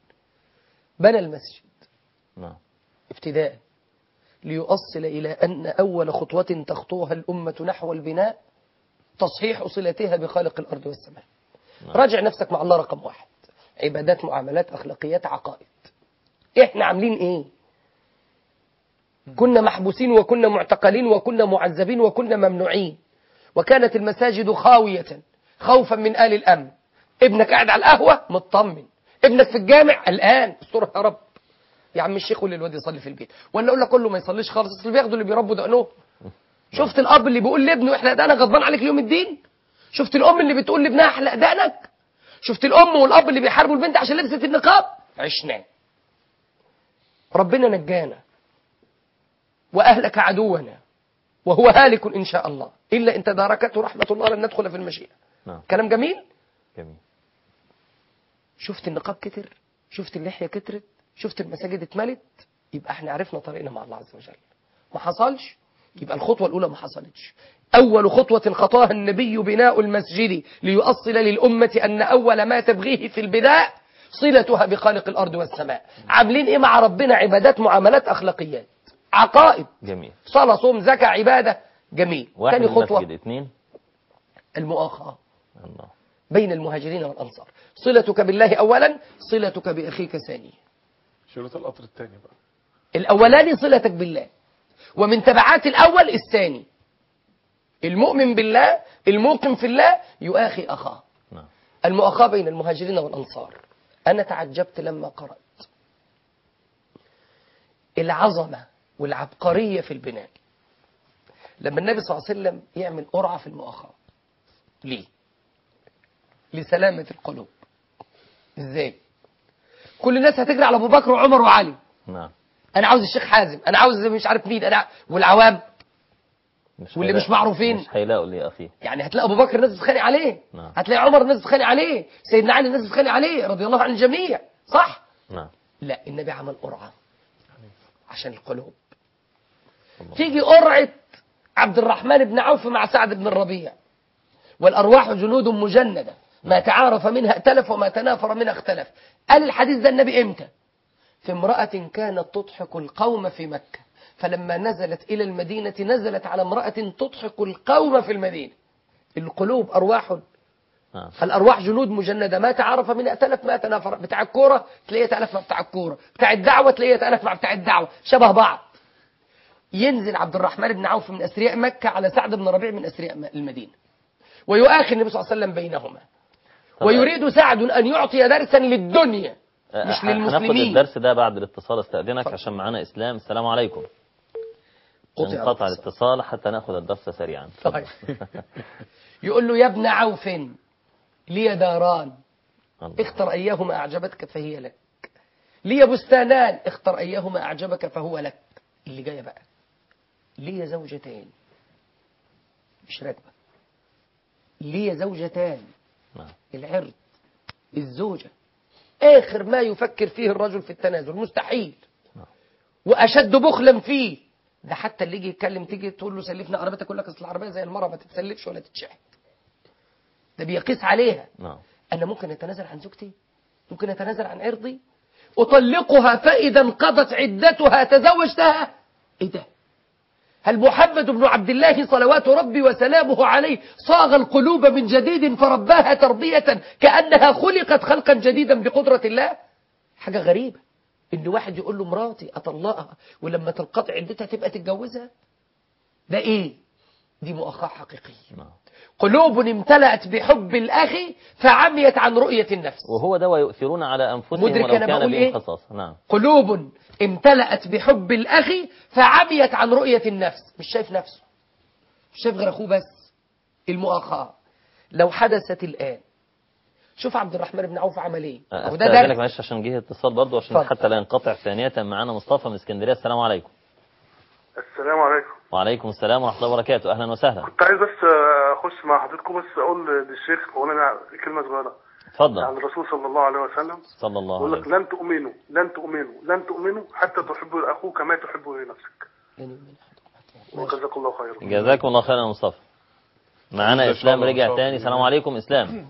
بنى المسجد نعم ابتداء ليؤصل إلى أن أول خطوة تخطوها الأمة نحو البناء تصحيح صلتها بخالق الأرض والسماء نعم. راجع نفسك مع الله رقم واحد عبادات معاملات أخلاقيات عقائد إحنا عاملين إيه كنا محبوسين وكنا معتقلين وكنا معذبين وكنا ممنوعين وكانت المساجد خاوية خوفا من آل الأمن ابنك قاعد على القهوة مطمن ابنك في الجامع الآن استرها يا رب يا عم الشيخ قول للواد يصلي في البيت ولا اقول لك كله ما يصليش خالص اصل بياخدوا اللي بيربوا دقنهم شفت الاب اللي بيقول لابنه احلق دقنك غضبان عليك يوم الدين شفت الام اللي بتقول لابنها احلق دقنك شفت الام والاب اللي بيحاربوا البنت عشان لبست النقاب عشنا ربنا نجانا واهلك عدونا وهو هالك ان شاء الله الا ان تداركته رحمه الله لن ندخل في المشيئه نعم كلام جميل جميل شفت النقاب كتر شفت اللحية كترت شفت المساجد اتملت يبقى احنا عرفنا طريقنا مع الله عز وجل ما حصلش يبقى الخطوة الأولى ما حصلتش أول خطوة خطاها النبي بناء المسجد ليؤصل للأمة أن أول ما تبغيه في البداء صلتها بخالق الأرض والسماء عاملين إيه مع ربنا عبادات معاملات أخلاقيات عقائد جميل صلاة صوم زكاة عبادة جميل واحد ثاني خطوة المسجد اثنين المؤاخاة الله بين المهاجرين والأنصار صلتك بالله أولا صلتك بأخيك ثانيا شريط القطر الثاني بقى الأولاني صلتك بالله ومن تبعات الأول الثاني المؤمن بالله الموقن في الله يؤاخي أخاه نعم المؤاخاة بين المهاجرين والأنصار أنا تعجبت لما قرأت العظمة والعبقرية في البناء لما النبي صلى الله عليه وسلم يعمل قرعة في المؤاخاة ليه؟ لسلامة القلوب ازاي؟ كل الناس هتجري على أبو بكر وعمر وعلي نعم انا عاوز الشيخ حازم انا عاوز مش عارف مين انا والعوام مش واللي هيلاقوا- مش معروفين. مش هيلاقوا اللي أخيه يعني هتلاقي ابو بكر الناس بتتخانق عليه نعم. هتلاقي عمر الناس بتتخانق عليه سيدنا علي الناس بتتخانق عليه رضي الله عن الجميع صح نعم لا النبي عمل قرعه عشان القلوب الله. تيجي قرعه عبد الرحمن بن عوف مع سعد بن الربيع والارواح جنود مجنده ما تعارف منها ائتلف وما تنافر منها اختلف قال الحديث ده النبي امتى في امرأة كانت تضحك القوم في مكة فلما نزلت إلى المدينة نزلت على امرأة تضحك القوم في المدينة القلوب أرواح نعم الأرواح جنود مجندة ما تعرف من ائتلف ما تنافر بتاع الكورة تلاقيه يتألف مع بتاع الكورة بتاع الدعوة تلاقيه يتألف مع بتاع الدعوة شبه بعض ينزل عبد الرحمن بن عوف من أثرياء مكة على سعد بن ربيع من أثرياء المدينة ويؤاخي النبي صلى الله عليه وسلم بينهما طب ويريد سعد أن يعطي درسا للدنيا آه، مش ه- هناخد للمسلمين الدرس ده بعد الاتصال استأذنك عشان معانا إسلام السلام عليكم قطع انقطع الاتصال. الاتصال حتى ناخد الدرس سريعا طيب. يقول له يا ابن عوف لي داران الله. اختر أيهما أعجبتك فهي لك لي بستانان اختر أيهما أعجبك فهو لك اللي جاية بقى لي زوجتين مش راكبة لي زوجتان نعم العرض الزوجة آخر ما يفكر فيه الرجل في التنازل مستحيل نعم. وأشد بخلا فيه ده حتى اللي يجي يتكلم تيجي تقول له سلفنا عربيتك يقول لك اصل العربيه زي المرأة ما تتسلفش ولا تتشحت ده بيقيس عليها نعم أنا ممكن أتنازل عن زوجتي ممكن أتنازل عن عرضي أطلقها فإذا انقضت عدتها تزوجتها إيه ده هل محمد بن عبد الله صلوات ربي وسلامه عليه صاغ القلوب من جديد فرباها تربية كأنها خلقت خلقا جديدا بقدرة الله حاجة غريبة إن واحد يقول له مراتي أطلقها ولما تنقطع عدتها تبقى تتجوزها ده إيه دي مؤاخاة حقيقية نعم قلوب امتلأت بحب الأخ فعميت عن رؤية النفس وهو ده ويؤثرون على أنفسهم مدرك ولو أنا كان بقول بهم إيه؟ خصاصة نعم قلوب امتلأت بحب الأخ فعميت عن رؤية النفس مش شايف نفسه مش شايف غير أخوه بس المؤاخاة لو حدثت الآن شوف عبد الرحمن بن عوف عمل ايه أهو ده استاذنك درس معلش عشان جه اتصال برضه عشان اتفضل. حتى لا ينقطع ثانية معانا مصطفى من اسكندرية السلام عليكم السلام عليكم وعليكم السلام ورحمة الله وبركاته أهلا وسهلا كنت عايز بس اخش مع حضرتكم بس اقول للشيخ وانا كلمه صغيره عن اتفضل الرسول صلى الله عليه وسلم صلى الله يقول عليه لك وسلم لن تؤمنوا لن تؤمنوا لن تؤمنوا حتى تحبوا لاخوك كما تحب لنفسك وجزاك الله خيرا جزاكم الله خيرا يا مصطفى معانا إن شاء إسلام الله، إن رجع شاء تاني الله. السلام عليكم إسلام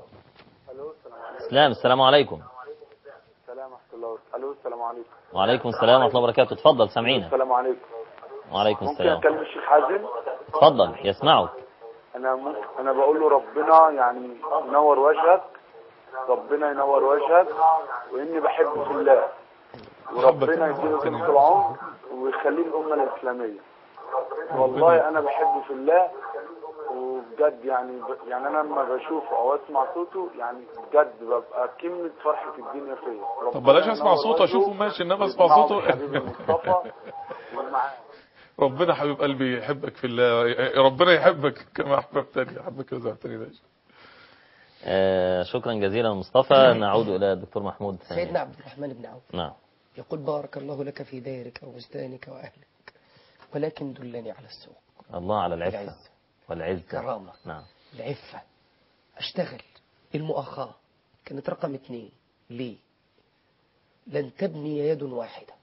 إسلام السلام عليكم السلام ورحمه الله الو السلام عليكم وعليكم السلام ورحمة الله وبركاته اتفضل سامعينا السلام عليكم وعليكم ممكن السلام اكلم الشيخ حازم اتفضل يسمعك انا ممكن انا بقول له ربنا يعني ينور وجهك ربنا ينور وجهك واني بحبه في الله وربنا يديله طول العمر ويخليه الامه الاسلاميه والله انا بحبه في الله وبجد يعني ب... يعني انا لما بشوفه او اسمع صوته يعني بجد ببقى كلمه فرحه الدنيا فيا طب بلاش ربنا اسمع ينور صوته وجهه اشوفه ماشي انما اسمع ومعه صوته حبيبي المصطفى ومعاه ربنا حبيب قلبي يحبك في الله ربنا يحبك كما احببتني احبك كما زعتني ماشي آه شكرا جزيلا مصطفى نعود إلى الدكتور محمود ثانيا. سيدنا عبد الرحمن بن عوف نعم يقول بارك الله لك في دارك وبستانك وأهلك ولكن دلني على السوق الله على العفة العزة والعزة كرامة نعم العفة أشتغل المؤاخاة كانت رقم اثنين ليه لن تبني يد واحدة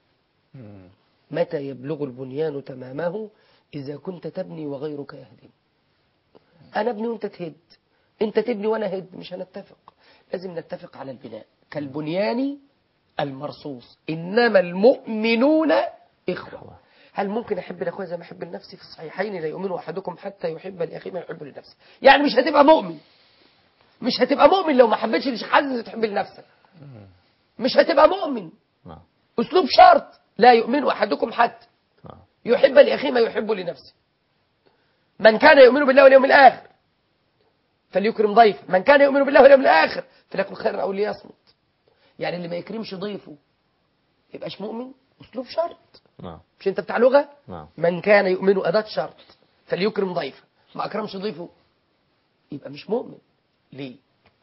متى يبلغ البنيان تمامه إذا كنت تبني وغيرك يهدم أنا أبني وأنت تهد أنت تبني وأنا هد مش هنتفق لازم نتفق على البناء كالبنيان المرصوص إنما المؤمنون إخوة هل ممكن أحب لأخويا زي ما أحب لنفسي في الصحيحين لا يؤمن أحدكم حتى يحب لأخيه ما يحب لنفسه يعني مش هتبقى مؤمن مش هتبقى مؤمن لو ما حبيتش لشيخ حازم تحب لنفسك مش هتبقى مؤمن نعم أسلوب شرط لا يؤمن أحدكم حتى نعم يحب لأخيه ما يحب لنفسه من كان يؤمن بالله واليوم الآخر فليكرم ضيفه من كان يؤمن بالله واليوم الآخر فليكن خيرا أو ليصمت يعني اللي ما يكرمش ضيفه يبقاش مؤمن أسلوب شرط نعم مش أنت بتاع لغة نعم من كان يؤمن أداة شرط فليكرم ضيفه ما أكرمش ضيفه يبقى مش مؤمن ليه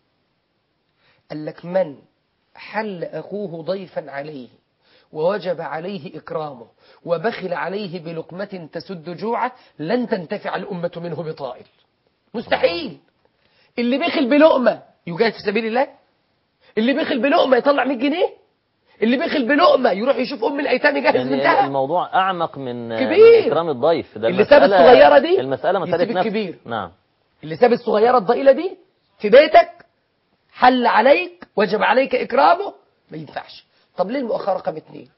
قال لك من حل أخوه ضيفا عليه ووجب عليه إكرامه وبخل عليه بلقمة تسد جوعه لن تنتفع الأمة منه بطائل مستحيل اللي بخل بلقمة يجاهد في سبيل الله اللي بخل بلقمة يطلع 100 جنيه اللي بخل بلقمة يروح يشوف أم الأيتام يجهز يعني بنتها الموضوع أعمق من كبير. من إكرام الضيف ده اللي ساب المسألة- الصغيرة دي المسألة مسألة يسيب نفس الكبير. نعم اللي ساب الصغيرة الضئيلة دي في بيتك حل عليك وجب عليك إكرامه ما ينفعش طب ليه المؤخرة رقم اثنين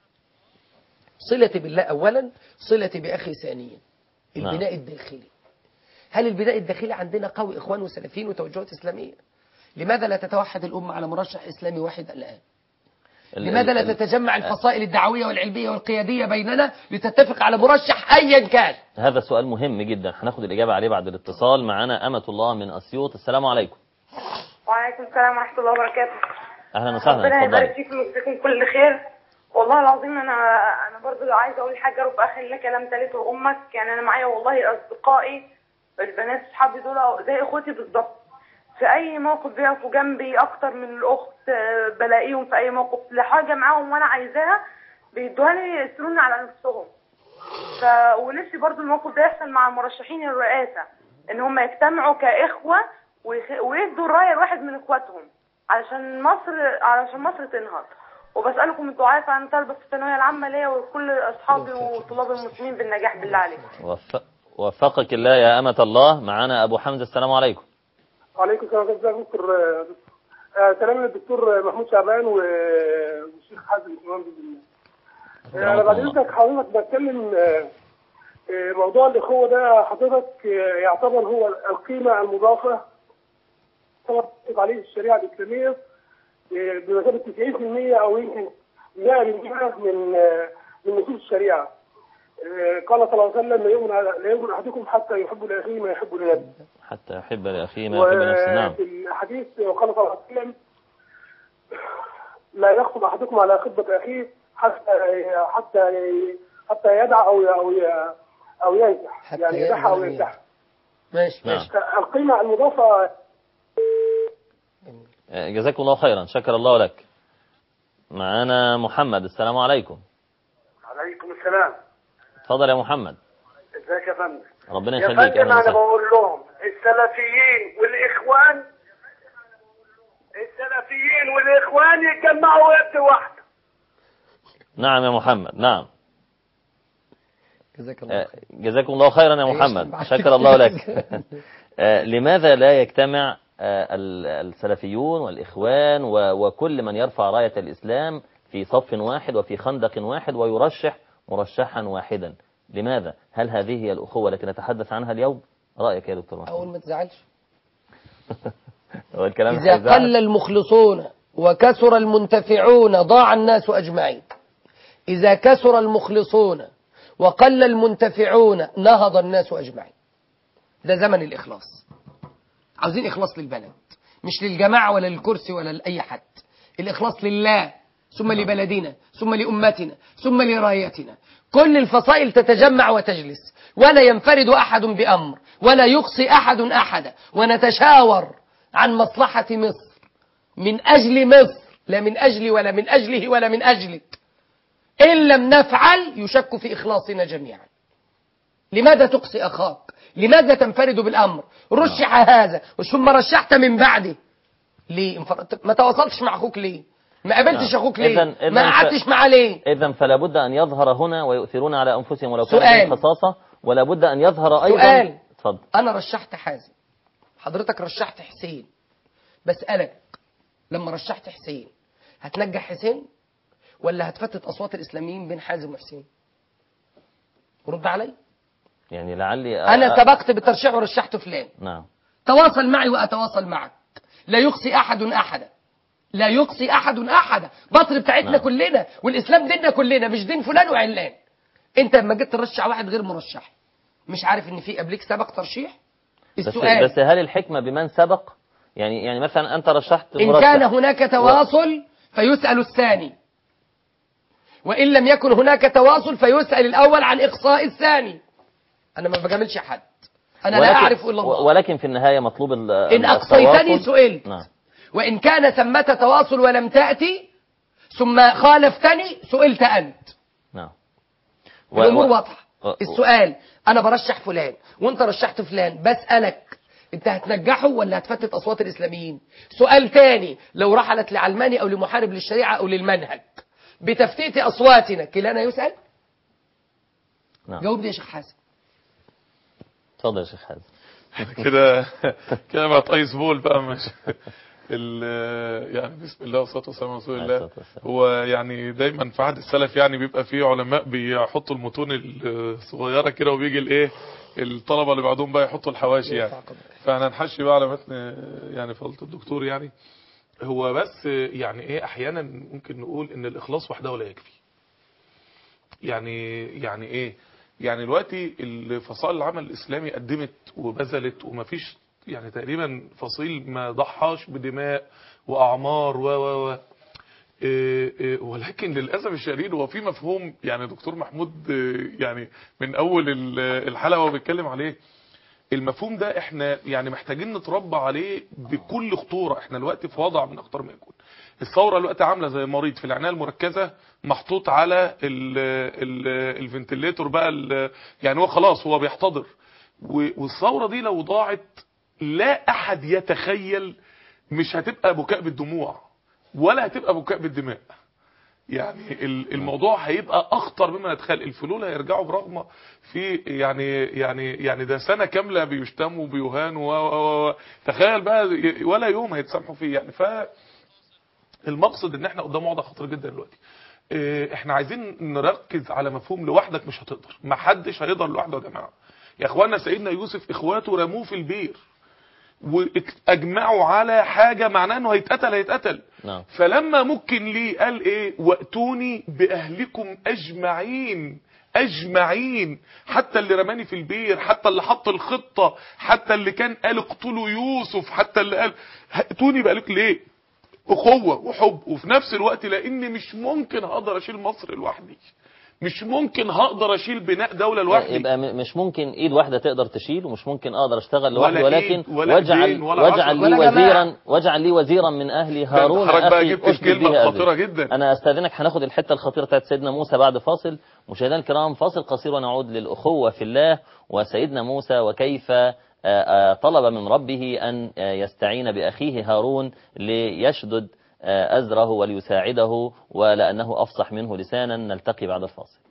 صلتي بالله أولا صلتي بأخي ثانيا البناء الداخلي هل البناء الداخلي عندنا قوي إخوان وسلفيين وتوجهات إسلامية لماذا لا تتوحد الأمة على مرشح إسلامي واحد الآن ال- لماذا ال- لا ال- تتجمع الفصائل الدعوية والعلمية والقيادية بيننا لتتفق على مرشح أيا كان هذا سؤال مهم جدا هناخد الإجابة عليه بعد الاتصال معانا أمة الله من أسيوط السلام عليكم وعليكم السلام ورحمة الله وبركاته أهلا وسهلا ربنا يبارك اتفضلي فيكم ويجزيكم كل خير والله العظيم انا انا برضو عايزه اقول حاجه رب اخ لك لم تلته امك يعني انا معايا والله اصدقائي البنات اصحابي دول زي اخوتي بالظبط في اي موقف بيقفوا جنبي اكتر من الاخت آه، بلاقيهم في اي موقف لحاجه معاهم وانا عايزاها بيدوها لي يسروني على نفسهم ف ونفسي برضو الموقف ده يحصل مع مرشحين الرئاسه ان هم يجتمعوا كاخوه ويخ- ويدوا الرايه لواحد من اخواتهم علشان مصر علشان مصر تنهض وبسالكم الدعاء فانا طالبه في الثانويه العامه ليا وكل اصحابي وطلاب المسلمين بالنجاح بالله عليكم وف- وفقك الله يا أمة الله معنا أبو حمزة السلام عليكم وعليكم السلام ورحمة الله دكتور آه، سلام للدكتور محمود شعبان و- والشيخ حازم إمام بإذن الله. آه، أنا بعد إذنك حضرتك بتكلم آه، آه، موضوع الأخوة ده حضرتك آه، يعتبر هو القيمة المضافة تطبق عليه الشريعة الإسلامية آه، بمثابة 90% أو يمكن 100% من آه، من نصوص الشريعة. آه، قال صلى الله عليه وسلم لا يؤمن على- لا يؤمن أحدكم حتى يحب لأخيه ما يحب لنفسه. حتى يحب لأخيه ما يحب لنفسه نعم وفي الحديث وقال صلى الله عليه وسلم لا يخطب احدكم على خطبه اخيه حتى حتى حتى يدع او او او ينكح حتى يعني يأذن يدع او له ينكح ماشي نعم. ماشي القيمه المضافه آه، جزاكم الله خيرا شكر الله لك معنا محمد السلام عليكم عليكم السلام تفضل يا محمد ازيك يا فندم ربنا يا يخليك فندم أهلا انا وسهلا بقول لهم السلفيين والاخوان السلفيين والاخوان يتجمعوا يد واحده نعم يا محمد نعم جزاك الله آه، خير جزاكم الله خيرا يا عيش محمد معك. شكر الله لك آه، لماذا لا يجتمع آه، ال- السلفيون والإخوان و- وكل من يرفع راية الإسلام في صف واحد وفي خندق واحد ويرشح مرشحا واحدا لماذا؟ هل هذه هي الأخوة التي نتحدث عنها اليوم؟ رأيك يا دكتور محمد أول ما تزعلش هو الكلام إذا هيزعل. قل المخلصون وكثر المنتفعون ضاع الناس أجمعين إذا كثر المخلصون وقل المنتفعون نهض الناس أجمعين ده زمن الإخلاص عاوزين إخلاص للبلد مش للجماعة ولا للكرسي ولا لأي حد الإخلاص لله ثم لبلدنا ثم لأمتنا ثم لرايتنا كل الفصائل تتجمع وتجلس ولا ينفرد أحد بأمر ولا يقصي أحد أحدا ونتشاور عن مصلحة مصر من أجل مصر لا من أجلي ولا من أجله ولا من أجلك إن لم نفعل يشك في إخلاصنا جميعا لماذا تقصي أخاك لماذا تنفرد بالأمر رشح هذا ثم رشحت من بعده ليه انفردت- ما تواصلتش مع أخوك ليه ما قابلتش نعم. أخوك ليه إذن- إذن ما ف- قعدتش معاه ليه إذا فلا بد أن يظهر هنا ويؤثرون على أنفسهم ولو كان سؤال. بهم خصاصة ولا بد أن يظهر أيضا سؤال. اتفضل أنا رشحت حازم حضرتك رشحت حسين بسألك لما رشحت حسين هتنجح حسين ولا هتفتت أصوات الإسلاميين بين حازم وحسين رد علي يعني لعلي أنا أ- سبقت بترشيح ورشحت فلان نعم تواصل معي وأتواصل معك لا يقصي أحد أحدا لا يقصي أحد أحدا مصر بتاعتنا نعم. كلنا والإسلام ديننا كلنا مش دين فلان وعلان أنت لما جيت ترشح واحد غير مرشح مش عارف إن في قبليك سبق ترشيح بس, السؤال بس هل الحكمة بمن سبق يعني يعني مثلا أنت رشحت إن مرشح. كان هناك تواصل فيسأل الثاني وإن لم يكن هناك تواصل فيسأل الأول عن إقصاء الثاني أنا ما بجاملش حد أنا لا ولكن- أعرف إلا الله ولكن في النهاية مطلوب ال- إن التواصل. أقصيتني سئلت نعم وإن كان ثمة تواصل ولم تأتي ثم خالفتني سئلت أنت نعم و- الأمور و- واضحة و- السؤال أنا برشح فلان وأنت رشحت فلان بسألك أنت هتنجحه ولا هتفتت أصوات الإسلاميين سؤال تاني لو رحلت لعلماني أو لمحارب للشريعة أو للمنهج بتفتيت أصواتنا كلانا يسأل نعم جاوبني يا شيخ حازم اتفضل يا شيخ حازم كده كده بقت ايس بول بقى مش ال- يعني بسم الله والصلاه والسلام على رسول عليه الله الصلاة والسلام. هو يعني دايما في عهد السلف يعني بيبقى فيه علماء بيحطوا المتون الصغيره كده وبيجي الايه الطلبه اللي بعدهم بقى يحطوا الحواشي يعني فانا نحشي بقى على متن يعني فضيله الدكتور يعني هو بس يعني ايه احيانا ممكن نقول ان الاخلاص وحده لا يكفي يعني يعني ايه يعني دلوقتي الفصائل العمل الاسلامي قدمت وبذلت ومفيش يعني تقريبا فصيل ما ضحاش بدماء واعمار و و و إيه إيه ولكن للاسف الشديد هو في مفهوم يعني دكتور محمود إيه يعني من اول ال- الحلقه وهو بيتكلم عليه المفهوم ده احنا يعني محتاجين نتربى عليه بكل خطوره احنا دلوقتي في وضع من اخطر ما يكون الثوره دلوقتي عامله زي مريض في العنايه المركزه محطوط على ال ال الفنتليتور بقى ال يعني هو خلاص هو بيحتضر و- والثوره دي لو ضاعت لا احد يتخيل مش هتبقى بكاء بالدموع ولا هتبقى بكاء بالدماء يعني ال- الموضوع هيبقى اخطر مما نتخيل الفلول هيرجعوا برغم في يعني يعني يعني ده سنه كامله بيشتموا وبيهانوا و- و- و- تخيل بقى ي- ولا يوم هيتسامحوا فيه يعني ف المقصد ان احنا قدام وضع خطير جدا دلوقتي إيه، احنا عايزين نركز على مفهوم لوحدك مش هتقدر ما حدش هيقدر لوحده يا جماعه يا اخوانا سيدنا يوسف اخواته رموه في البير واجمعوا على حاجه معناه انه هيتقتل هيتقتل نعم فلما ممكن ليه قال ايه واتوني باهلكم اجمعين اجمعين حتى اللي رماني في البير حتى اللي حط الخطه حتى اللي كان قال اقتلوا يوسف حتى اللي قال ائتوني باهلكم ليه اخوه وحب وفي نفس الوقت لان مش ممكن هقدر اشيل مصر لوحدي مش ممكن هقدر اشيل بناء دوله لوحدي يبقى م- مش ممكن ايد واحده تقدر تشيل ومش ممكن اقدر اشتغل لوحدي ولا ولكن إيد ولا واجعل إيدين ولا واجعل عشرة. لي ولا جماعة. وزيرا واجعل لي وزيرا من اهلي هارون حضرتك بقى اخي جبت اشدد الكلمة به الخطيرة أزري. جدا. انا استاذنك هناخد الحته الخطيره بتاعت سيدنا موسى بعد فاصل مشاهدينا الكرام فاصل قصير ونعود للاخوه في الله وسيدنا موسى وكيف آه، آه، طلب من ربه ان آه، يستعين باخيه هارون ليشدد آه، ازره وليساعده ولانه افصح منه لسانا نلتقي بعد الفاصل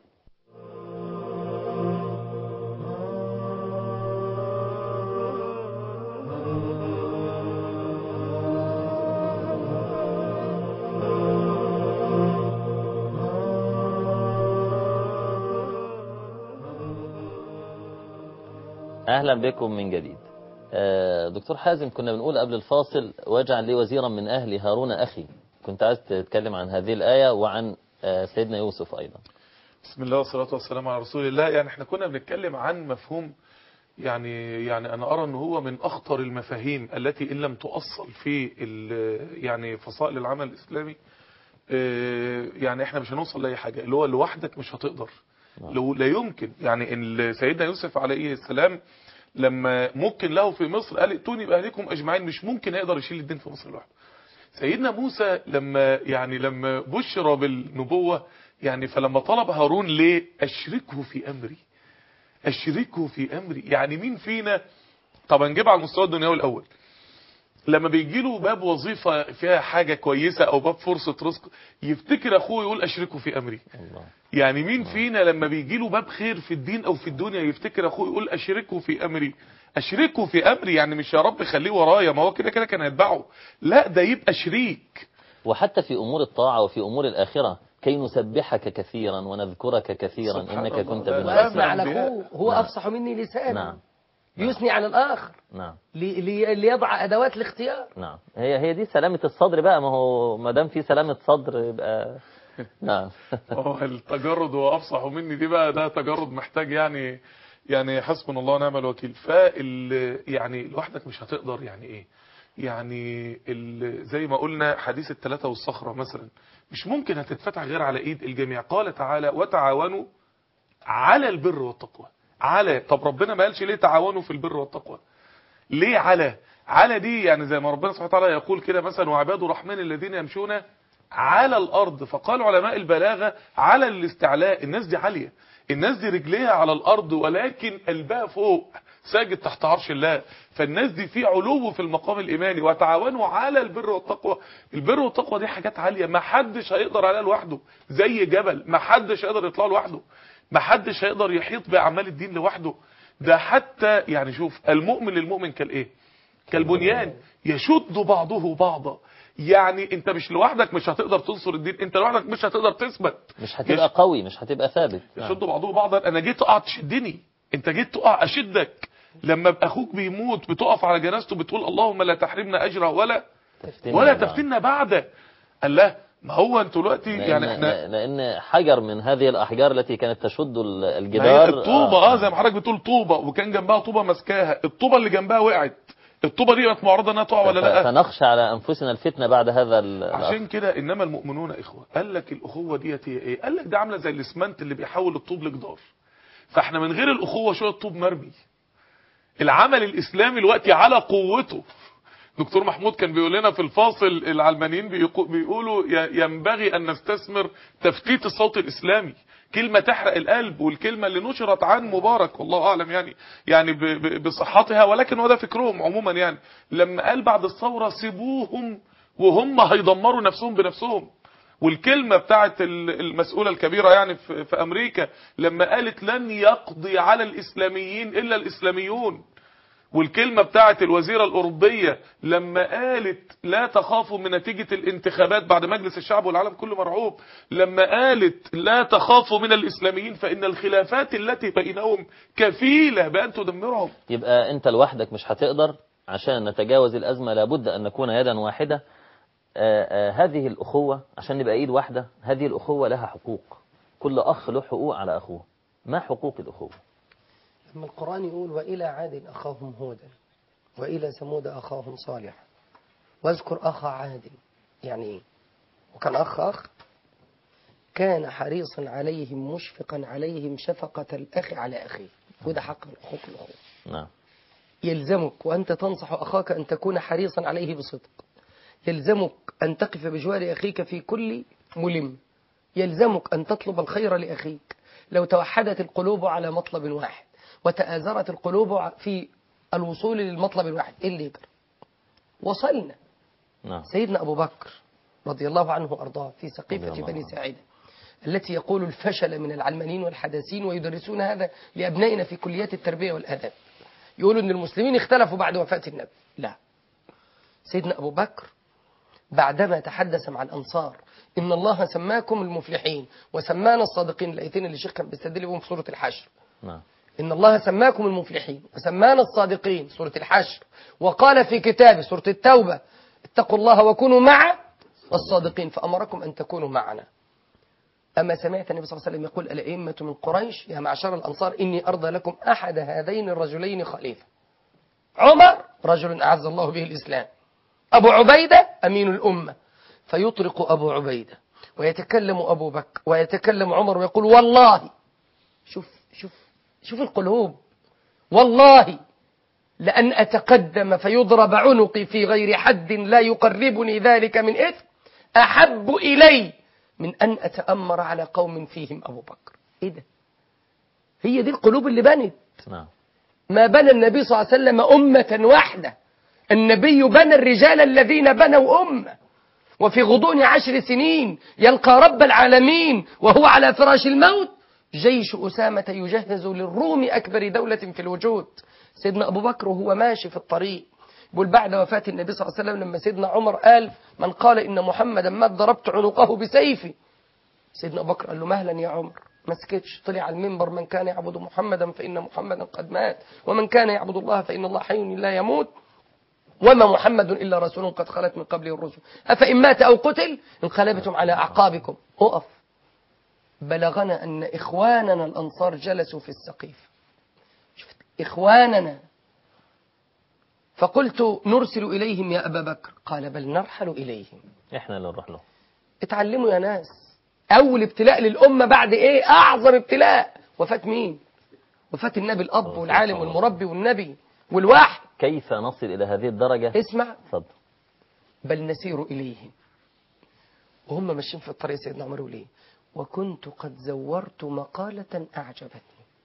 اهلا بكم من جديد آه، دكتور حازم كنا بنقول قبل الفاصل واجعل لي وزيرا من اهلي هارون اخي كنت عايز تتكلم عن هذه الايه وعن آه، سيدنا يوسف ايضا بسم الله والصلاة والسلام على رسول الله يعني احنا كنا بنتكلم عن مفهوم يعني يعني انا ارى ان هو من اخطر المفاهيم التي ان لم تؤصل في ال- يعني فصائل العمل الاسلامي اه، يعني احنا مش هنوصل لاي حاجه اللي هو لوحدك مش هتقدر لو لا يمكن يعني ان سيدنا يوسف عليه السلام لما ممكن له في مصر قال ائتوني باهلكم اجمعين مش ممكن يقدر يشيل الدين في مصر لوحده سيدنا موسى لما يعني لما بشر بالنبوة يعني فلما طلب هارون ليه أشركه في أمري أشركه في أمري يعني مين فينا طبعا نجيب على المستوى الدنيوي الأول لما بيجي له باب وظيفة فيها حاجة كويسة أو باب فرصة رزق يفتكر أخوه يقول أشركه في أمري الله يعني مين فينا لما بيجي له باب خير في الدين او في الدنيا يفتكر اخوه يقول اشركه في امري اشركه في امري يعني مش يا رب خليه ورايا ما هو كده كده كان هيتبعه لا ده يبقى شريك وحتى في أمور الطاعة وفي أمور الآخرة كي نسبحك كثيرا ونذكرك كثيرا سبحان إنك الله. كنت لا، بنا لا، ويثني على الأنبياء. أخوه هو نعم. أفصح مني لسانا نعم يثني على الآخر نعم لي- لي- ليضع أدوات الاختيار نعم هي هي دي سلامة الصدر بقى ما هو ما دام في سلامة صدر يبقى نعم هو التجرد هو افصح مني دي بقى ده تجرد محتاج يعني يعني حسبنا الله ونعم الوكيل فال يعني لوحدك مش هتقدر يعني ايه يعني ال زي ما قلنا حديث الثلاثة والصخرة مثلا مش ممكن هتتفتح غير على ايد الجميع قال تعالى وتعاونوا على البر والتقوى على طب ربنا ما قالش ليه تعاونوا في البر والتقوى ليه على على دي يعني زي ما ربنا سبحانه وتعالى يقول كده مثلا وعباد الرحمن الذين يمشون على الارض فقال علماء البلاغه على الاستعلاء الناس دي عاليه الناس دي رجليها على الارض ولكن قلبها فوق ساجد تحت عرش الله فالناس دي في علو في المقام الايماني وتعاونوا على البر والتقوى البر والتقوى دي حاجات عاليه ما حدش هيقدر عليها لوحده زي جبل ما حدش هيقدر يطلع لوحده ما حدش هيقدر يحيط باعمال الدين لوحده ده حتى يعني شوف المؤمن للمؤمن كالايه كالبنيان يشد بعضه بعضا يعني انت مش لوحدك مش هتقدر تنصر الدين انت لوحدك مش هتقدر تثبت مش هتبقى قوي مش هتبقى ثابت نعم. يشد بعضه بعضا انا جيت اقع تشدني انت جيت تقع اشدك لما ابقى اخوك بيموت بتقف على جنازته بتقول اللهم لا تحرمنا اجره ولا تفتني ولا بعض. تفتنا بعده قال لا ما هو انتوا دلوقتي لأن, يعني احنا لأن حجر من هذه الأحجار التي كانت تشد ال- ما هي الجدار الطوبة اه زي ما حضرتك بتقول طوبة وكان جنبها طوبة ماسكاها الطوبة اللي جنبها وقعت الطوبة دي كانت معرضة انها تقع ولا ف- لا فنخشى على أنفسنا الفتنة بعد هذا ال- الأمر. عشان كده انما المؤمنون اخوه قال لك الاخوه ديت هي ايه قال لك ده عامله زي الاسمنت اللي بيحول الطوب لجدار فاحنا من غير الاخوه شويه طوب مرمي العمل الاسلامي دلوقتي على قوته دكتور محمود كان بيقول لنا في الفاصل العلمانيين بيقو- بيقولوا ي- ينبغي ان نستثمر تفتيت الصوت الاسلامي كلمة تحرق القلب والكلمة اللي نشرت عن مبارك والله اعلم يعني يعني ب- ب- بصحتها ولكن هو ده فكرهم عموما يعني لما قال بعد الثورة سيبوهم وهم هيدمروا نفسهم بنفسهم والكلمة بتاعت ال- المسؤولة الكبيرة يعني في في أمريكا لما قالت لن يقضي على الإسلاميين إلا الإسلاميون والكلمة بتاعت الوزيرة الأوروبية لما قالت لا تخافوا من نتيجة الانتخابات بعد مجلس الشعب والعالم كله مرعوب لما قالت لا تخافوا من الإسلاميين فإن الخلافات التي بينهم كفيلة بأن تدمرهم يبقى انت لوحدك مش هتقدر عشان نتجاوز الأزمة لابد أن نكون يدا واحدة آه، آه، هذه الأخوة عشان نبقى إيد واحدة هذه الأخوة لها حقوق كل أخ له حقوق على أخوه ما حقوق الأخوة لما القرآن يقول وإلى عاد أخاهم هودا وإلى ثمود أخاهم صالحا واذكر أخا عاد يعني إيه وكان أخ أخ كان حريصا عليهم مشفقا عليهم شفقة الأخ على أخيه وده حق من حقوق الأخوة نعم يلزمك وأنت تنصح أخاك أن تكون حريصا عليه بصدق يلزمك أن تقف بجوار أخيك في كل ملم يلزمك أن تطلب الخير لأخيك لو توحدت القلوب على مطلب واحد وتآزرت القلوب في الوصول للمطلب الواحد إيه اللي يجري وصلنا نعم سيدنا أبو بكر رضي الله عنه وأرضاه في رضي سقيفة الله بني عنه. ساعدة التي يقول الفشل من العلمانيين والحداثين ويدرسون هذا لأبنائنا في كليات التربية والآداب يقولوا أن المسلمين اختلفوا بعد وفاة النبي لا سيدنا أبو بكر بعدما تحدث مع الأنصار إن الله سماكم المفلحين وسمانا الصادقين الآيتين اللي الشيخ كان بيستدل بهم في سورة الحشر نعم إن الله سماكم المفلحين وسمانا الصادقين سورة الحشر وقال في كتابه سورة التوبة اتقوا الله وكونوا مع الصادقين فأمركم أن تكونوا معنا أما سمعت النبي صلى الله عليه وسلم يقول الأئمة من قريش يا معشر الأنصار إني أرضى لكم أحد هذين الرجلين خليفة عمر رجل أعز الله به الإسلام أبو عبيدة أمين الأمة فيطرق أبو عبيدة ويتكلم أبو بكر ويتكلم عمر ويقول والله شوف شوف شوف القلوب والله لأن أتقدم فيضرب عنقي في غير حد لا يقربني ذلك من إثم أحب إلي من أن أتأمر على قوم فيهم أبو بكر إيه ده هي دي القلوب اللي بنت نعم ما بنى النبي صلى الله عليه وسلم أمة واحدة النبي بنى الرجال الذين بنوا أمة وفي غضون عشر سنين يلقى رب العالمين وهو على فراش الموت جيش أسامة يجهز للروم أكبر دولة في الوجود سيدنا أبو بكر وهو ماشي في الطريق يقول بعد وفاة النبي صلى الله عليه وسلم لما سيدنا عمر قال من قال إن محمدا مات ضربت عنقه بسيفي سيدنا أبو بكر قال له مهلا يا عمر ما سكتش طلع على المنبر من كان يعبد محمدا فإن محمدا قد مات ومن كان يعبد الله فإن الله حي لا يموت وما محمد إلا رسول قد خلت من قبله الرسل أفإن مات أو قتل انقلبتم على أعقابكم أقف بلغنا أن إخواننا الأنصار جلسوا في السقيف شفت إخواننا فقلت نرسل إليهم يا أبا بكر قال بل نرحل إليهم احنا اللي نروح له اتعلموا يا ناس أول ابتلاء للأمة بعد إيه أعظم ابتلاء وفاة مين وفاة النبي الأب والعالم والمربي والنبي والوحي كيف نصل إلى هذه الدرجة اسمع اتفضل بل نسير إليهم وهم ماشيين في الطريق سيدنا عمر يقول ايه وكنت قد زورت مقالة أعجبتني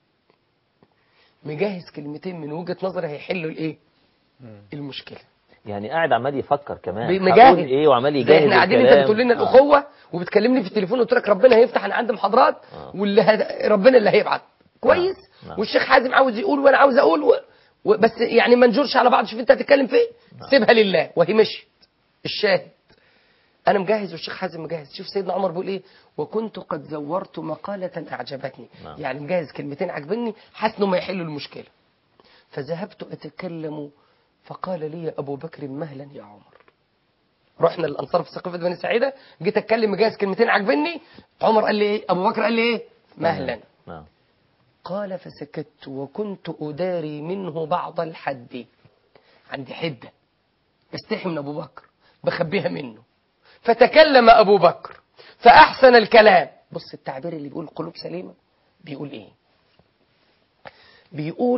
مجهز كلمتين من وجهة نظري هيحلوا الايه المشكلة يعني قاعد عمال يفكر كمان مجاهد هقول ايه وعمال زي يجاهد احنا قاعدين انت الكلام. بتقول لنا آه. الاخوه وبتكلمني في التليفون قلت لك ربنا هيفتح انا عندي محاضرات آه. واللي هد... ربنا اللي هيبعت كويس نعم. والشيخ حازم عاوز يقول وانا عاوز اقول و... و... بس يعني ما نجرش على بعض شوف انت هتتكلم في ايه سيبها لله وهي مشيت الشاهد انا مجهز والشيخ حازم مجهز شوف سيدنا عمر بيقول ايه وكنت قد زورت مقالة اعجبتني نعم. يعني مجهز كلمتين عجبني حاسس انهم هيحلوا المشكلة فذهبت اتكلم فقال لي ابو بكر مهلا يا عمر رحنا للانصار في سقيفه بني سعيده جيت اتكلم مجهز كلمتين عجبني عمر قال لي ايه ابو بكر قال لي ايه مهلا نعم قال فسكت وكنت أداري منه بعض الحد عندي حدة استحي من أبو بكر بخبيها منه فتكلم أبو بكر فأحسن الكلام بص التعبير اللي بيقول قلوب سليمة بيقول إيه بيقول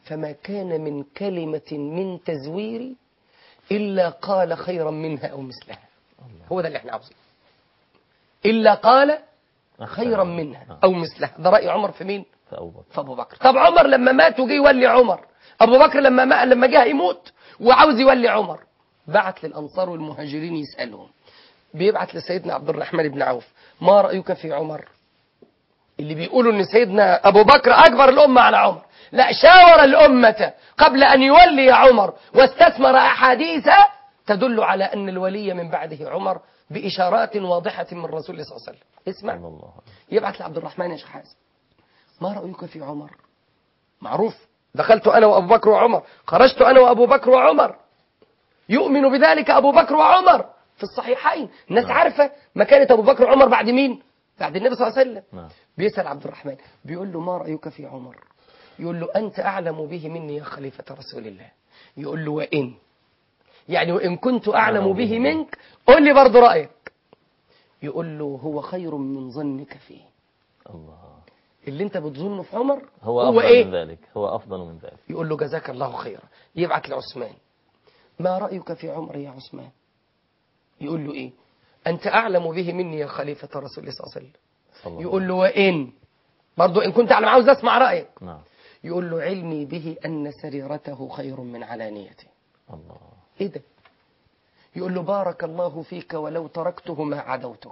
فما كان من كلمة من تزوير إلا قال خيرا منها أو مثلها هو ده اللي احنا عاوزينه إلا قال خيرا منها أو مثلها ده رأي عمر في مين؟ فأبو بكر في أبو بكر طب عمر لما مات وجي يولي عمر أبو بكر لما ما لما جه يموت وعاوز يولي عمر بعت للأنصار والمهاجرين يسألهم بيبعت لسيدنا عبد الرحمن بن عوف ما رأيك في عمر اللي بيقولوا ان سيدنا ابو بكر اكبر الامه على عمر لا شاور الامه قبل ان يولي عمر واستثمر احاديث تدل على ان الولي من بعده عمر باشارات واضحه من رسول الله صلى الله عليه وسلم اسمع صلى الله عليه يبعت لعبد الرحمن يا شيخ حازم ما رايك في عمر معروف دخلت انا وابو بكر وعمر خرجت انا وابو بكر وعمر يؤمن بذلك ابو بكر وعمر في الصحيحين الناس نعم. عارفه مكانه ابو بكر وعمر بعد مين بعد النبي صلى الله عليه وسلم نعم بيسأل عبد الرحمن بيقول له ما رأيك في عمر يقول له أنت أعلم به مني يا خليفة رسول الله يقول له وإن يعني وإن كنت أعلم به منك قل لي برضه رأيك يقول له هو خير من ظنك فيه الله اللي انت بتظنه في عمر هو هو أفضل ايه من ذلك هو أفضل من ذلك يقول له جزاك الله خيرا يبعت لعثمان ما رأيك في عمر يا عثمان يقول له ايه انت اعلم به مني يا خليفة رسول الله صلى الله عليه وسلم صلى الله يقول له وإن برضو إن كنت أعلم عاوز أسمع رأيك نعم يقول له علمي به أن سريرته خير من علانيته الله إيه ده يقول له بارك الله فيك ولو تركته ما عدوتك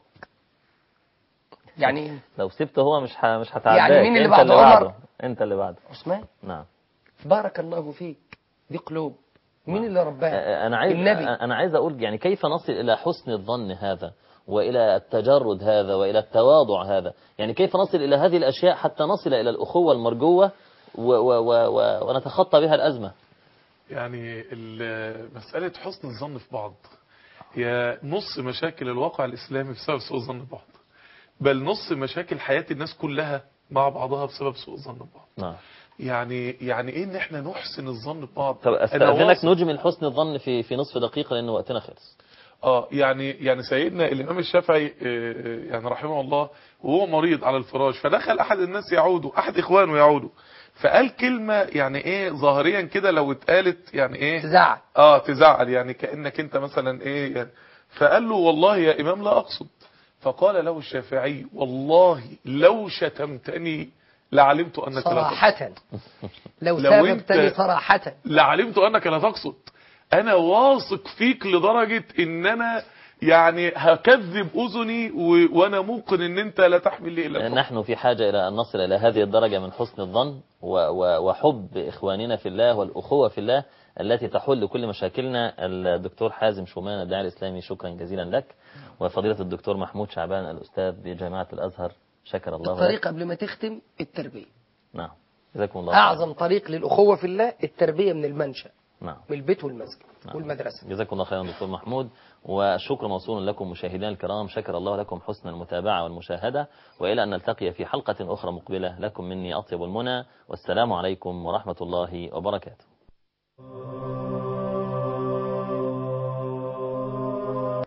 يعني إيه؟ لو سبته هو مش ح... مش هتعداك يعني مين اللي انت بعد اللي عمر؟ بعده انت اللي بعده عثمان نعم بارك الله فيك دي قلوب مين اللي رباها انا عايز النبي انا عايز اقول يعني كيف نصل الى حسن الظن هذا والى التجرد هذا والى التواضع هذا يعني كيف نصل الى هذه الاشياء حتى نصل الى الاخوه المرجوه و و و و ونتخطى بها الازمه يعني ال- مسألة حسن الظن في بعض هي نص مشاكل الواقع الإسلامي بسبب سوء الظن ببعض بل نص مشاكل حياة الناس كلها مع بعضها بسبب سوء الظن ببعض نعم يعني يعني ايه ان احنا نحسن الظن ببعض طب أنا استاذنك واثق- نجمل حسن الظن في في نصف دقيقه لان وقتنا خلص اه يعني يعني سيدنا الامام الشافعي آه، يعني رحمه الله وهو مريض على الفراش فدخل احد الناس يعوده احد اخوانه يعوده فقال كلمة يعني ايه ظاهريا كده لو اتقالت يعني ايه تزعل اه تزعل يعني كأنك انت مثلا ايه يعني فقال له والله يا امام لا اقصد فقال له الشافعي والله لو شتمتني لعلمت انك لا تقصد صراحة لو لو سابقتني أنت- صراحة لعلمت انك لا تقصد انا واثق فيك لدرجة ان انا يعني هكذب اذني و... وانا موقن ان انت لا تحمل لي الا الحب. نحن في حاجة إلى أن نصل إلى هذه الدرجة من حسن الظن و- و- وحب إخواننا في الله والأخوة في الله التي تحل كل مشاكلنا الدكتور حازم شومان الداعي الإسلامي شكرا جزيلا لك وفضيلة الدكتور محمود شعبان الأستاذ بجامعة الأزهر شكر الله لك الطريق قبل ما تختم التربية نعم جزاكم الله خير. أعظم طريق للأخوة في الله التربية من المنشأ نعم من البيت والمسجد نعم. والمدرسة جزاكم الله خيرا دكتور محمود والشكر موصول لكم مشاهدينا الكرام شكر الله لكم حسن المتابعة والمشاهدة وإلى أن نلتقي في حلقة أخرى مقبلة لكم مني أطيب المنى والسلام عليكم ورحمة الله وبركاته